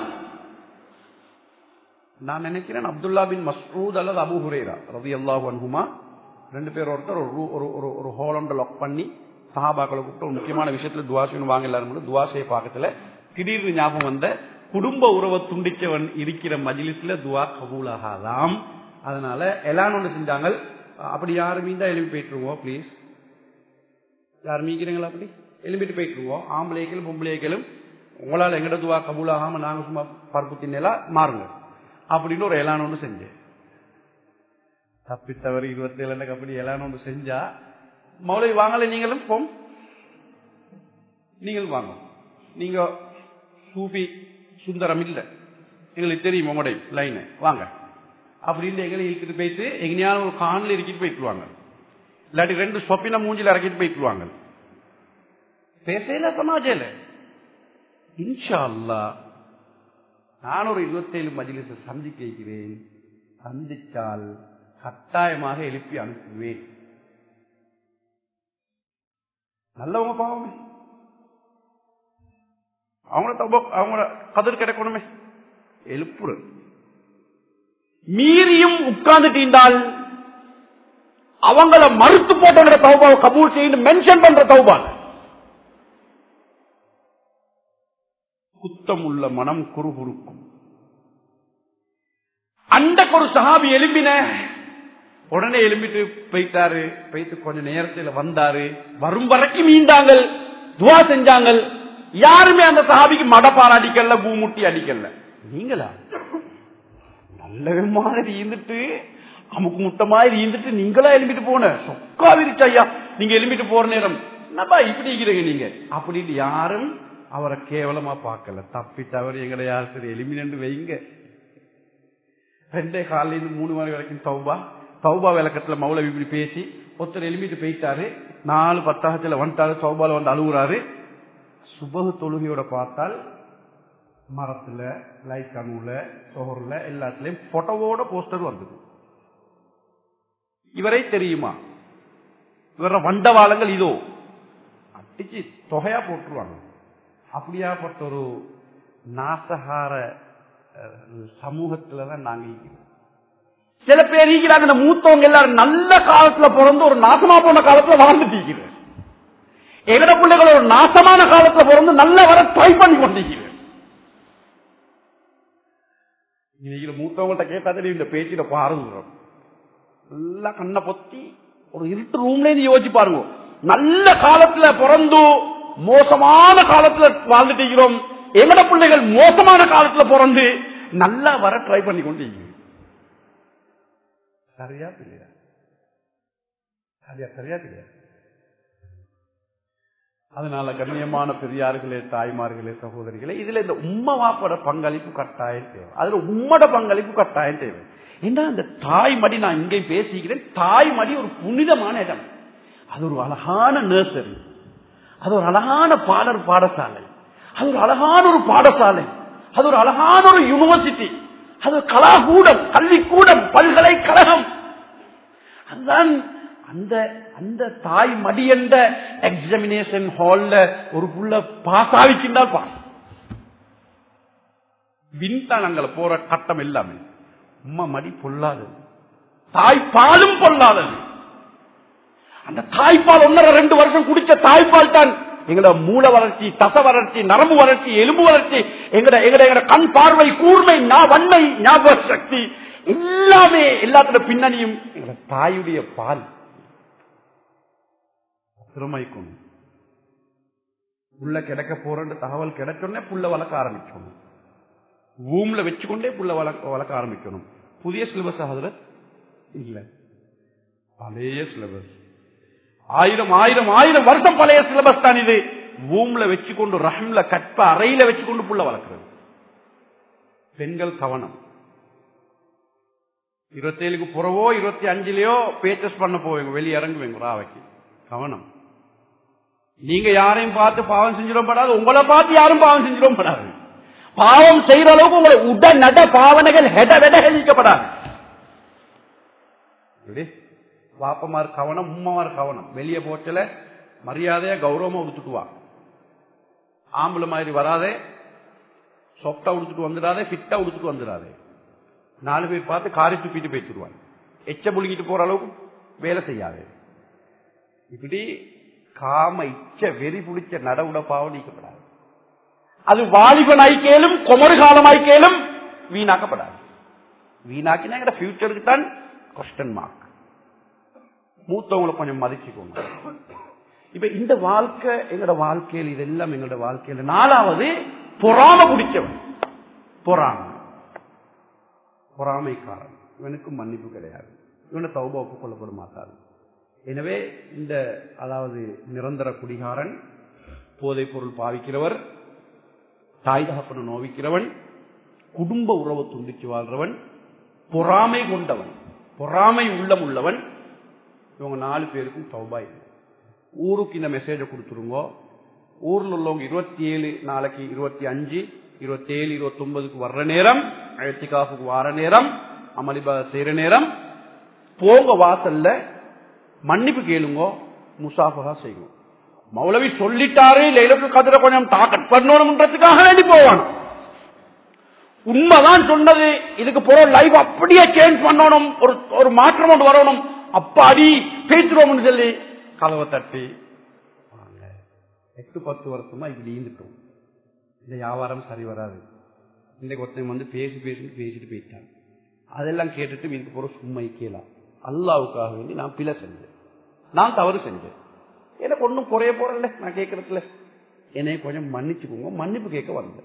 நான் நினைக்கிறேன் அப்துல்லா பின் மஸ்ரூத் அல்லது அபு ஹுரேரா ரவி அல்லாஹு அன்ஹுமா ரெண்டு பேர் ஒருத்தர் ஒரு ரூ- ஒரு ஒரு ஒரு ஹோலண்ட லாக் பண்ணி சஹாபாக்களை கூப்பிட்டு ஒரு முக்கியமான விஷயத்துல துவா செய்யணும் வாங்க எல்லாரும் துவா செய்ய பாக்கத்துல திடீர்னு ஞாபகம் வந்த குடும்ப உறவை துண்டிச்சவன் இருக்கிற மஜ்லிஸ்ல துவா கபூலாகாதாம் அதனால எல்லாம் ஒன்று செஞ்சாங்க அப்படி யாரும் மீந்தா எழுப்பி போயிட்டுருவோம் ப்ளீஸ் யார் மீக்கிறீங்களா அப்படி எழுப்பிட்டு போயிட்டுருவோம் ஆம்பளைகளும் பொம்பளைகளும் உங்களால் எங்கட துவா கபூலாகாம நாங்க சும்மா பருப்பு தின்னலா மாறுங்க அப்படின்னு ஒரு எலான் ஒன்று செஞ்சேன் தப்பித்தவர் இருபத்தி ஏழு அப்படி எலான் ஒன்று செஞ்சா மௌலை வாங்கல நீங்களும் போம் நீங்கள் வாங்க நீங்க சூஃபி சுந்தரம் இல்ல எங்களுக்கு தெரியும் உங்களுடைய லைனு வாங்க அப்படின்னு எங்களை இழுத்துட்டு போயிட்டு எங்கேயாவது ஒரு காணில் இறக்கிட்டு போயிட்டுருவாங்க இல்லாட்டி ரெண்டு சொப்பின மூஞ்சில இறக்கிட்டு போயிட்டுருவாங்க பேசல சமாஜல இன்ஷா அல்லா நான் ஒரு இருபத்தேழு மஜிலிச சந்திக்க இருக்கிறேன் சந்திச்சால் கட்டாயமாக எழுப்பி அனுப்புவேன் நல்லவங்க பாவமே அவங்கள தப்ப அவங்கள கதிர் கிடைக்கணுமே எழுப்புற மீறியும் உட்கார்ந்துட்டீண்டால் அவங்கள மறுத்து போட்டவங்க தௌபாவை கபூல் செய்யணும் மென்ஷன் பண்ற தௌபாங்க குத்தம் உள்ள மனம் குறுகுறுக்கும் அண்டக்கு ஒரு சஹாபி எலும்பின உடனே எலும்பிட்டு போயிட்டாரு போயிட்டு கொஞ்ச நேரத்தில் வந்தாரு வரும் வரைக்கும் மீண்டாங்க துவா செஞ்சாங்க யாருமே அந்த சஹாபிக்கு மடப்பால் அடிக்கல பூமுட்டி அடிக்கல நீங்களா நல்ல மாதிரி இருந்துட்டு அமுக்கு முட்டை மாதிரி இருந்துட்டு நீங்களா எலும்பிட்டு போன சொக்கா விரிச்சு ஐயா நீங்க எலும்பிட்டு போற நேரம் என்னப்பா இப்படி இருக்கிறீங்க நீங்க அப்படின்னு யாரும் அவரை கேவலமா பார்க்கல தப்பி தவறு எங்களை யார் சரி எலிமினு வைங்க ரெண்டே காலையில இருந்து மூணு மணி வரைக்கும் தௌபா தௌபா விளக்கத்துல மௌலவி இப்படி பேசி ஒருத்தர் எலும்பிட்டு போயிட்டாரு நாலு பத்தாகத்துல வந்துட்டாரு சௌபால வந்து அழுகுறாரு சுபகு தொழுகையோட பார்த்தால் மரத்துல லைட் கனவுல சோர்ல எல்லாத்துலயும் போட்டோவோட போஸ்டர் வந்தது இவரை தெரியுமா இவர வண்டவாளங்கள் இதோ அடிச்சு தொகையா போட்டுருவாங்க அப்படியாப்பட்ட ஒரு நாசகார அஹ், சமூகத்துலதான் நாங்க இருக்கிறோம். சில பேர் இருக்கிறாங்க இந்த மூத்தவங்க எல்லாரும் நல்ல காலத்துல பிறந்து ஒரு நாசமா போன காலத்துல வாழ்ந்துட்டு இருக்கிறேன் எங்கட பிள்ளைகள் ஒரு நாசமான காலத்துல பிறந்து நல்ல வர ட்ரை பண்ணி கொண்டிருக்கிறேன் இன்னைக்கு மூத்தவங்கள்ட்ட கேட்டா தெரியும் இந்த பேச்சில பாருங்க நல்லா கண்ணை பொத்தி ஒரு இருட்டு ரூம்ல இருந்து யோசிச்சு பாருங்க நல்ல காலத்துல பிறந்து மோசமான காலத்துல வாழ்ந்துட்டு இருக்கிறோம் எங்கட பிள்ளைகள் மோசமான காலத்துல பிறந்து நல்லா வர ட்ரை பண்ணி கொண்டு இருக்கிறோம். சரியா இல்லையா சரியா சரியா இல்லையா அதனால கண்ணியமான பெரியார்களே தாய்மார்களே சகோதரிகளே இதுல இந்த உம்மை வாப்போட பங்களிப்பு கட்டாயம் தேவை அதுல உம்மோட பங்களிப்பு கட்டாயம் தேவை ஏன்னா அந்த தாய்மடி நான் இங்கே பேசிக்கிறேன் தாய்மடி ஒரு புனிதமான இடம் அது ஒரு அழகான நர்சரி அது ஒரு அழகான பாடர் பாடசாலை அது ஒரு அழகான ஒரு பாடசாலை அது ஒரு அழகான ஒரு யூனிவர்சிட்டி அது ஒரு கலாகூடம் கல்விக்கூடம் பல்கலைக்கழகம் அதுதான் அந்த அந்த தாய் மடி என்ற எக்ஸாமினேஷன் ஹால்ல ஒரு புள்ள பாஸ் ஆகிக்கின்றால் பாஸ் விண்தான் அங்க போற கட்டம் எல்லாமே உம்மா மடி பொல்லாதது தாய்ப்பாலும் பொல்லாதது அந்த தாய்ப்பால் ஒன்னரை ரெண்டு வருஷம் குடிச்ச தாய்ப்பால் தான் எங்கட மூல வளர்ச்சி தச வளர்ச்சி நரம்பு வளர்ச்சி எலும்பு வளர்ச்சி எங்கட எங்கட எங்கட கண் பார்வை கூர்மை ஞா- வன்மை ஞாபக சக்தி எல்லாமே எல்லாத்தோட பின்னணியும் எங்கட தாயுடைய பால் திறமைக்கும் புள்ள கிடைக்க போறன்ற தகவல் கிடைச்சோடனே புள்ள வளர்க்க ஆரம்பிச்சோம் ரூம்ல வச்சுக்கொண்டே புள்ள வளர்க்க வளர்க்க ஆரம்பிக்கணும் புதிய சிலபஸ் ஆகுதுல இல்ல பழைய சிலபஸ் ஆயிரம் ஆயிரம் ஆயிரம் வருஷம் பழைய சிலபஸ் தான் இது ரூம்ல வச்சுக்கொண்டு ரஹம்ல கற்ப அறையில வச்சுக்கொண்டு புள்ள வளர்க்கிறது பெண்கள் கவனம் இருபத்தேழுக்கு புறவோ இருபத்தி அஞ்சுலயோ பேச்சஸ் பண்ண போவீங்க வெளியே இறங்குவீங்க ராவைக்கு கவனம் நீங்க யாரையும் பார்த்து பாவம் செஞ்சிடும் படாது உங்களை பார்த்து யாரும் பாவம் செஞ்சிடும் படாது பாவம் செய்யற அளவுக்கு உங்களை உட நட பாவனைகள் ஹெட வெட ஹெழிக்கப்படாது இப்படி வாப்பமார் கவனம் உம்மமார் கவனம் வெளியே போச்சல மரியாதையா கௌரவமா உடுத்துட்டு வா ஆம்பளை மாதிரி வராதே சொப்டா உடுத்துட்டு வந்துடாதே ஃபிட்டா உடுத்துட்டு வந்துடாதே நாலு பேர் பார்த்து காரி துப்பிட்டு போய்த்துருவாங்க எச்ச புழுங்கிட்டு போற அளவுக்கு வேலை செய்யாதே இப்படி காம இச்ச வெறி பிடிச்ச நடவுட பாவம் நீக்கப்படாது அது வாலிபன் ஐக்கியலும் குமரு காலம் ஐக்கியலும் வீணாக்கப்படாது வீணாக்கினா எங்க ஃபியூச்சருக்கு தான் கொஸ்டன் மார்க் மூத்தவங்களை கொஞ்சம் மதிச்சுக்கோங்க இப்ப இந்த வாழ்க்கை எங்களோட வாழ்க்கையில் இதெல்லாம் எங்களோட வாழ்க்கையில் நாலாவது பொறாம குடிச்சவன் பொறாம பொறாமைக்காரன் இவனுக்கு மன்னிப்பு கிடையாது இவனை தௌபா ஒப்புக்கொள்ளப்பட மாட்டாது எனவே இந்த அதாவது நிரந்தர குடிகாரன் போதைப் பொருள் பாவிக்கிறவர் தாய் தகப்பன நோவிக்கிறவன் குடும்ப உறவு துண்டிச்சு வாழ்றவன் பொறாமை கொண்டவன் பொறாமை உள்ளம் உள்ளவன் இவங்க நாலு பேருக்கும் தௌபா இல்லை ஊருக்கு இந்த மெசேஜை கொடுத்துருங்க ஊர்ல உள்ளவங்க இருபத்தி ஏழு நாளைக்கு இருபத்தி அஞ்சு இருபத்தி ஏழு இருபத்தி ஒன்பதுக்கு வர்ற நேரம் அழத்திகாப்புக்கு வர நேரம் அமளிபா செய்யற நேரம் போங்க வாசல்ல மன்னிப்பு கேளுங்க முசாஃபகா செய்யுங்க மௌலவி சொல்லிட்டாரு லைலத்து கதிர கொஞ்சம் தாக்கட் பண்ணணும்ன்றதுக்காக வேண்டி போவான் உண்மைதான் சொன்னது இதுக்கு போற லைஃப் அப்படியே சேஞ்ச் பண்ணணும் ஒரு ஒரு மாற்றம் ஒன்று வரணும் அப்பாடி பேசுறோம்னு சொல்லி கதவை தட்டி வாங்க. எட்டு பத்து வருஷமா இப்படி ஈந்துட்டோம் இந்த வியாபாரம் சரி வராது இன்னைக்கு ஒருத்தன் வந்து பேசி பேசி பேசிட்டு போயிட்டான் அதெல்லாம் கேட்டுட்டு வீட்டுக்கு போற சும்மா கேலாம் அல்லாவுக்காக வேண்டி நான் பிழை செஞ்சேன் நான் தவறு செஞ்சேன் எனக்கு ஒன்றும் குறைய போறல நான் கேட்கறதுல என்னை கொஞ்சம் மன்னிச்சுக்கோங்க மன்னிப்பு கேட்க வந்தேன்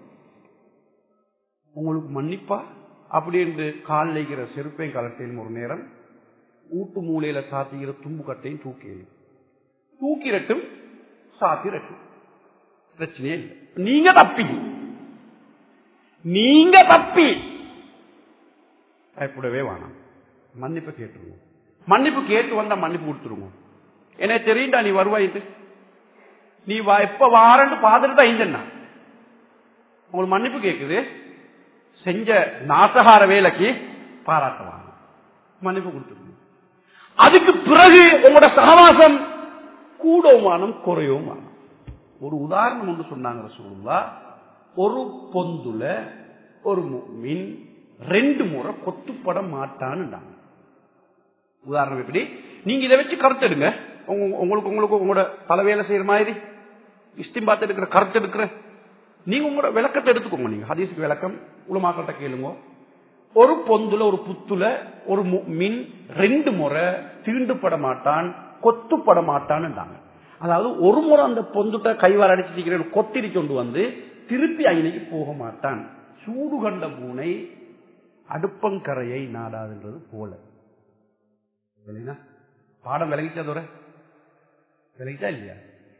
உங்களுக்கு மன்னிப்பா அப்படி என்று கால் வைக்கிற செருப்பையும் கலட்டையும் ஒரு நேரம் ஊட்டு மூலையில சாத்திக்கிற தும்பு கட்டையும் தூக்கி எறியும். தூக்கிரட்டும் சாத்திரட்டும் பிரச்சனையே இல்லை நீங்க தப்பி நீங்க தப்பி பயப்படவே வேணாம் மன்னிப்பு கேட்டுருங்க மன்னிப்பு கேட்டு வந்தா மன்னிப்பு கொடுத்துருங்க எனக்கு தெரியுண்டா நீ வருவாயிட்டு நீ வா- எப்ப வாரன்னு பார்த்துட்டு தான் இந்தண்ணா உங்களுக்கு மன்னிப்பு கேக்குது செஞ்ச நாசகார வேலைக்கு பாராட்டுவாங்க மன்னிப்பு கொடுத்துருங்க அதுக்கு பிறகு உங்களோட சகவாசம் கூடவுமானம் குறையவுமானம் ஒரு உதாரணம் ஒன்று சொன்னாங்க ரசூலுல்லாஹ் ஒரு பொந்துல ஒரு மீன் ரெண்டு முறை கொத்துப்பட மாட்டான்னுட்டாங்க உதாரணம் எப்படி நீங்க இதை வச்சு கருத்து எடுங்க உங்க- உங்களுக்கு உங்களுக்கு உங்களோட பல வேலை செய்யற மாதிரி இஷ்டம் பார்த்து எடுக்கிற கருத்து எடுக்கிற நீங்க உங்களோட விளக்கத்தை எடுத்துக்கோங்க நீங்க ஹதீஸுக்கு விளக்கம் உலமாக்கள்கிட்ட கேளுங்க ஒரு பொந்துல ஒரு புத்துல ஒரு மு- மீன் ரெண்டு முறை தீண்டுபட மாட்டான் கொத்துப்பட மாட்டான்னுட்டாங்க அதாவது ஒரு முறை அந்த பொந்துட்ட கைவார அடிச்சு கொத்திரி கொண்டு வந்து திருப்பி அயனைக்கு போக மாட்டான் சூடு கண்ட பூனை அடுப்பங்கரையை நாடாதுன்றது போல இல்லைங்களா? பாடம் விளங்கிச்சா தோற விளங்கிச்சா இல்லையா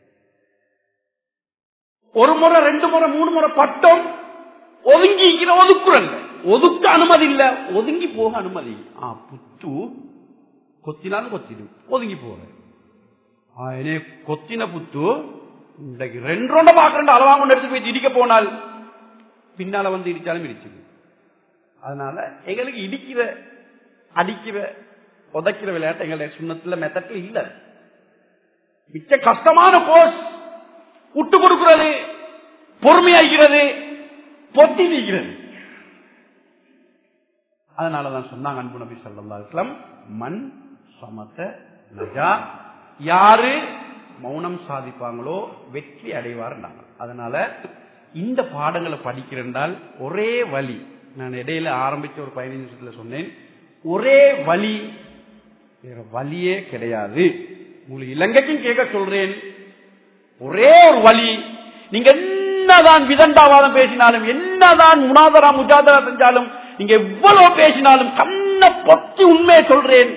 ஒரு முறை ரெண்டு முறை மூணு முறை பட்டம் ஒதுங்கி ஒதுக்குறங்க ஒதுக்க அனுமதி இல்ல ஒதுங்கி போக அனுமதி ஆ புத்து கொத்தினாலும் கொத்திடும் ஒதுங்கி போற ஆ, என்னே கொத்தின புத்து இன்றைக்கு ரெண்டு ரோண்ட பாக்குற அளவா கொண்டு எடுத்து போய் இடிக்க போனால் பின்னால வந்து இடிச்சாலும் இடிச்சுது அதனால எங்களுக்கு இடிக்கிற அடிக்கிற உதைக்கிற விளையாட்டு எங்களுடைய சுண்ணத்துல மெத்தட்ல இல்ல மிச்ச கஷ்டமான கோர்ஸ் விட்டு கொடுக்கிறது பொறுமையாகிறது பொத்தி நீக்கிறது அதனாலதான் சொன்னாங்க அன்பு நபி ஸல்லல்லாஹு அலைஹி வஸல்லம் மண் சமத்த நஜா யாரு மௌனம் சாதிப்பாங்களோ வெற்றி அடைவார்னாங்க அதனால இந்த பாடங்களை படிக்கிறேன்டால் ஒரே வழி நான் இடையில ஆரம்பிச்ச ஒரு பதினைஞ்சு நிமிஷத்துல சொன்னேன் ஒரே வழி வேற வழியே கிடையாது உங்களுக்கு இலங்கைக்கும் கேட்க சொல்றேன் ஒரே ஒரு வழி நீங்க என்னதான் விதண்டாவாதம் பேசினாலும் என்னதான் முனாதரா முஜாதரா செஞ்சாலும் நீங்க எவ்வளவு பேசினாலும் கண்ணை பொத்தி உண்மையை சொல்றேன்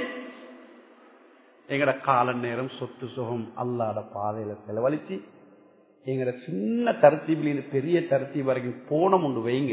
எங்கட கால நேரம் சொத்து சுகம் அல்லாட பாதையில செலவழிச்சு எங்கட சின்ன தரத்தீபில் பெரிய தரத்தீப் வரைக்கும் போனம் உண்டு வைங்க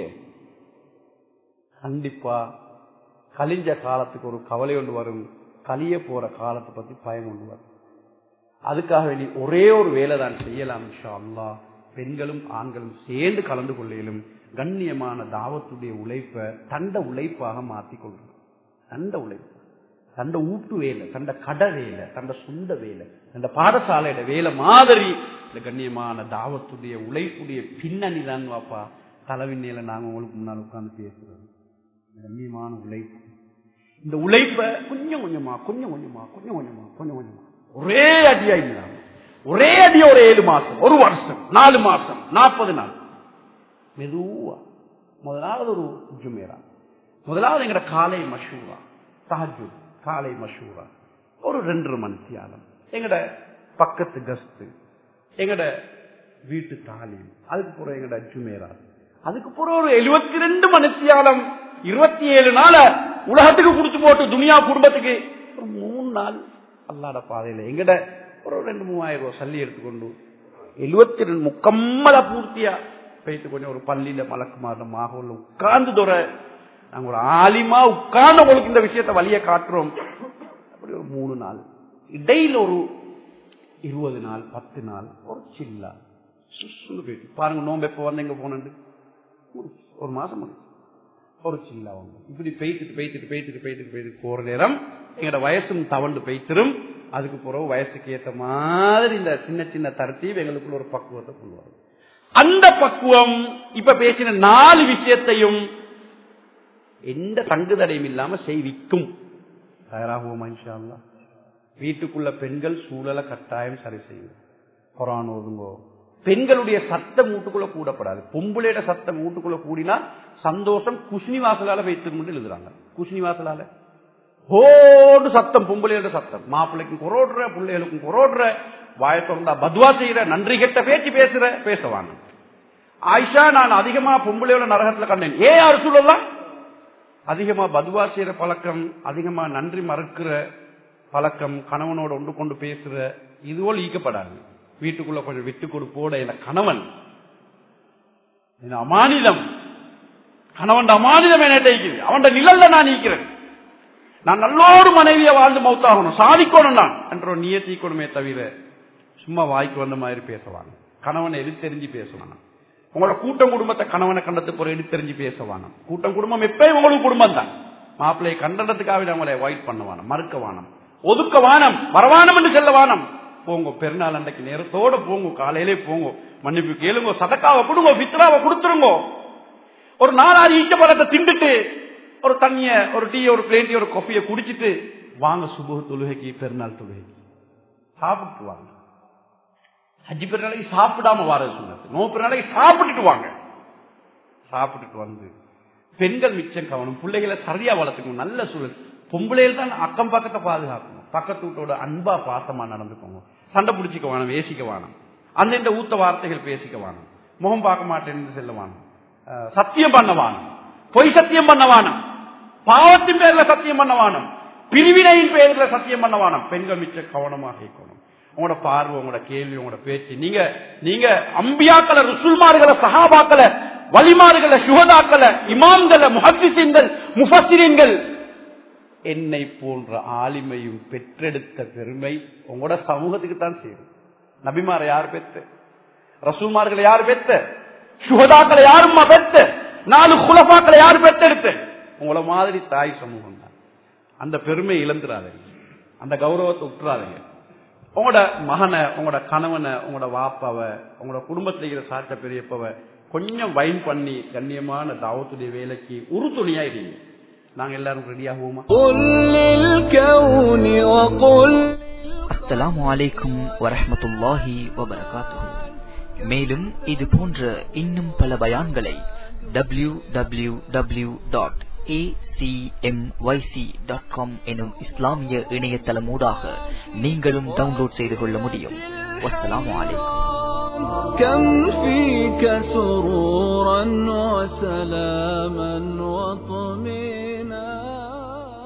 கண்டிப்பா கலிஞ்ச காலத்துக்கு ஒரு கவலை ஒன்று வரும் கலிய போற காலத்தை பத்தி பயம் ஒன்று வரும் அதுக்காக வேண்டி ஒரே ஒரு வேலை தான் செய்யலாம் இன்ஷா அல்லாஹ் பெண்களும் ஆண்களும் சேர்ந்து கலந்து கொள்ளையிலும் கண்ணியமான தாவத்துடைய உழைப்பை தண்ட உழைப்பாக மாற்றிக் கொள்றோம் தண்ட உழைப்பு தண்ட ஊட்டு வேலை தண்ட கடை வேலை தண்ட சொந்த வேலை தண்ட பாடசாலையோட வேலை மாதிரி இந்த கண்ணியமான தாவத்துடைய உழைப்புடைய பின்னணி தான் வாப்பா தலைவிண்ணையில நாங்க உங்களுக்கு முன்னால் உட்கார்ந்து பேசுறோம் கண்ணியமான உழைப்பு இந்த உழைப்ப கொஞ்சம் கொஞ்சமா கொஞ்சம் கொஞ்சமா கொஞ்சம் கொஞ்சமா கொஞ்சம் கொஞ்சமா ஒரே அடியா இல்லாம ஒரே அடி ஒரு ஏழு மாசம் ஒரு வருஷம் நாலு மாசம் நாற்பது நாள் மெதுவா முதலாவது ஒரு ஜுமேரா முதலாவது எங்கட காலை மஷூரா தாஜு காலை மஷூரா ஒரு ரெண்டரை மணி தியானம் எங்கட பக்கத்து கஸ்து எங்கட வீட்டு தாலீம் அதுக்கு பிறகு எங்கட ஜுமேரா அதுக்கு பிறகு ஒரு எழுபத்தி ரெண்டு மணி தியானம் இருபத்தி ஏழு நாள உலகத்துக்கு குடிச்சு போட்டு துனியா குடும்பத்துக்கு ஒரு மூணு நாள் அல்லாட பாதையில எங்கட ஒரு ரெண்டு மூவாயிரம் ரூபாய் சல்லி எடுத்துக்கொண்டு எழுபத்தி ரெண்டு முக்கம்மல பூர்த்தியா போயிட்டு கொஞ்சம் ஒரு பள்ளியில மலக்குமார மாகோல்ல உட்கார்ந்து தோற நாங்க ஒரு ஆலிமா உட்கார்ந்து உங்களுக்கு இந்த விஷயத்த வழிய காட்டுறோம் அப்படி ஒரு மூணு நாள் இடையில ஒரு இருபது நாள் பத்து நாள் ஒரு சில்லா சுசுன்னு போயிட்டு பாருங்க நோம்பு எப்ப வந்து எங்க போனது ஒரு மாசம் ஆகுது. ஒரு சில்லா வந்து இப்படி பெய்த்துட்டு பெய்த்துட்டு பெய்த்துட்டு பெய்த்துட்டு பெய்த்துட்டு போற நேரம் எங்களோட வயசும் தவண்டு பெய்த்திரும் அதுக்கு பிறகு வயசுக்கு ஏத்த மாதிரி இந்த சின்ன சின்ன தரத்தீவு எங்களுக்குள்ள ஒரு பக்குவத்தை கொண்டு வரும் அந்த பக்குவம் இப்ப பேசின நாலு விஷயத்தையும் எந்த தங்குதடையும் இல்லாம செய்விக்கும் தயாராகுவோமா இன்ஷா அல்லாஹ்? வீட்டுக்குள்ள பெண்கள் சூழலை கட்டாயம் சரி செய்யும் குரான் ஓதுங்கோ பெண்களுடைய சத்தம் வீட்டுக்குள்ள கூடப்படாது பொம்புளையோட சத்தம் வீட்டுக்குள்ள கூடினா சந்தோஷம் குஷ்னி வாசலால வைத்து எழுதுறாங்க குஷ்னி வாசலால ஹோடு சத்தம் பொம்பளையோட சத்தம் மாப்பிள்ளைக்கும் குரோடுற பிள்ளைகளுக்கும் குரோடுற வாய திறந்தா பத்வா செய்யற நன்றி கெட்ட பேச்சு பேசுற பேசவாங்க ஆயிஷா நான் அதிகமா பொம்பளையோட நரகத்துல கண்டேன் ஏ யாரு சொல்லலாம் அதிகமா பதுவா செய்யற பழக்கம் அதிகமா நன்றி மறுக்கிற பழக்கம் கணவனோட ஒன்று கொண்டு பேசுற இதுவோல் ஈக்கப்படாது வீட்டுக்குள்ள கொஞ்சம் விட்டு கொடுப்போட இல்ல கணவன் இது அமானிதம் கணவன் அமானிதம் என்ன இருக்குது அவன் நிழல்ல நான் நீக்கிறேன் நான் நல்லோடு மனைவியை வாழ்ந்து மௌத்தாகணும் சாதிக்கணும் நான் என்ற ஒரு நியத்திக்கணுமே தவிர சும்மா வாய்க்கு வந்த மாதிரி பேசுவாங்க கணவனை எடுத்தெறிஞ்சு பேசுவாங்க உங்களோட கூட்டம் குடும்பத்தை கணவனை கண்டத்து போற எடுத்தெறிஞ்சு பேசுவாங்க கூட்டம் குடும்பம் எப்பயும் உங்களுக்கு குடும்பம் தான் மாப்பிள்ளையை கண்டனத்துக்காக அவங்களை அவாய்ட் பண்ணுவான மறுக்க வானம் ஒதுக்க வானம் வரவானம் என்று செல்ல வானம் போங்க பெருநாள் அன்றைக்கு நேரத்தோட போங்க காலையிலே போங்க மன்னிப்பு கேளுங்க சதக்காவை கொடுங்க பித்ராவை கொடுத்துருங்க ஒரு நாலாறு ஈச்ச பழத்தை திண்டுட்டு ஒரு தண்ணிய ஒரு டீ ஒரு பிளேன் டீ ஒரு காஃபியை குடிச்சிட்டு வாங்க சுபு தொழுகைக்கு பெருநாள் தொழுகைக்கு சாப்பிட்டு வாங்க ஹஜ்ஜி பெருநாளைக்கு சாப்பிடாம வார சொன்னது நோ பெருநாளைக்கு சாப்பிட்டுட்டு வாங்க சாப்பிட்டுட்டு வந்து பெண்கள் மிச்சம் கவனம் பிள்ளைகளை சரியா வளர்த்துக்கணும் நல்ல சூழல் பொம்பளையில் தான் அக்கம் பக்கத்தை பாதுகாக்கணும் பக்கத்து வீட்டோட அன்பா பாசமா நடந்துக்கோங்க சண்டை பிடிச்சிக்க வேணும் வேசிக்க வேணும் அந்த இந்த ஊத்த வார்த்தைகள் பேசிக்க வேணும் முகம் பார்க்க மாட்டேன்னு செல்ல வேணும் அஹ், சத்தியம் பண்ண வேணும் பொய் சத்தியம் பண்ண வேணும் பாவத்தின் பேர்ல சத்தியம் பண்ண வேணும் பிரிவினையின் பேர்ல சத்தியம் பண்ண வேணும் பெண்கள் மிச்ச கவனமாக இருக்கணும் உங்களோட பார்வை உங்களோட கேள்வி உங்களோட பேச்சு நீங்க நீங்க அம்பியாக்களை ருசுல்மார்களை சஹாபாக்களை வலிமார்களை சுகதாக்களை இமாம்களை முஹத்திசீன்கள் முஃபசிரீன்கள் என்னை போன்ற ஆலிமையும் பெற்றெடுத்த பெருமை உங்களோட சமூகத்துக்கு தான் சேரும் நபிமாரை யார் பெத்த ரசூல்மார்களை யார் பெத்த சுகதாக்களை யாரும்மா பெத்த நாலு குலபாக்களை யார் பெத்தெடுத்த உங்கள மாதிரி தாய் சமூகம் தான் அந்த பெருமை இழந்துடாதீங்க அந்த கௌரவத்தை விட்டுறாதீங்க உங்களோட மகனை உங்களோட கணவனை உங்களோட வாப்பாவை உங்களோட குடும்பத்தில் இருக்கிற சாட்ட பெரியப்பவை கொஞ்சம் வைன் பண்ணி கண்ணியமான தாவத்துடைய வேலைக்கு உறுதுணையா இருங்க நாங்க எல்லாரும் ரெடி ஆகுவோமா قل للكون وقل அஸ்ஸலாமு அலைக்கும் வரஹ்மத்துல்லாஹி வபரகாத்துஹு மேலும் இது போன்ற இன்னும் பல பயான்களை W W W dot dot com எனும் இஸ்லாமிய இணையதளமூடாக நீங்களும் டவுன்லோட் செய்து கொள்ள முடியும் வஸ்ஸலாமு அலைக்கும் كم فيك سرورا وسلاما وطمئنا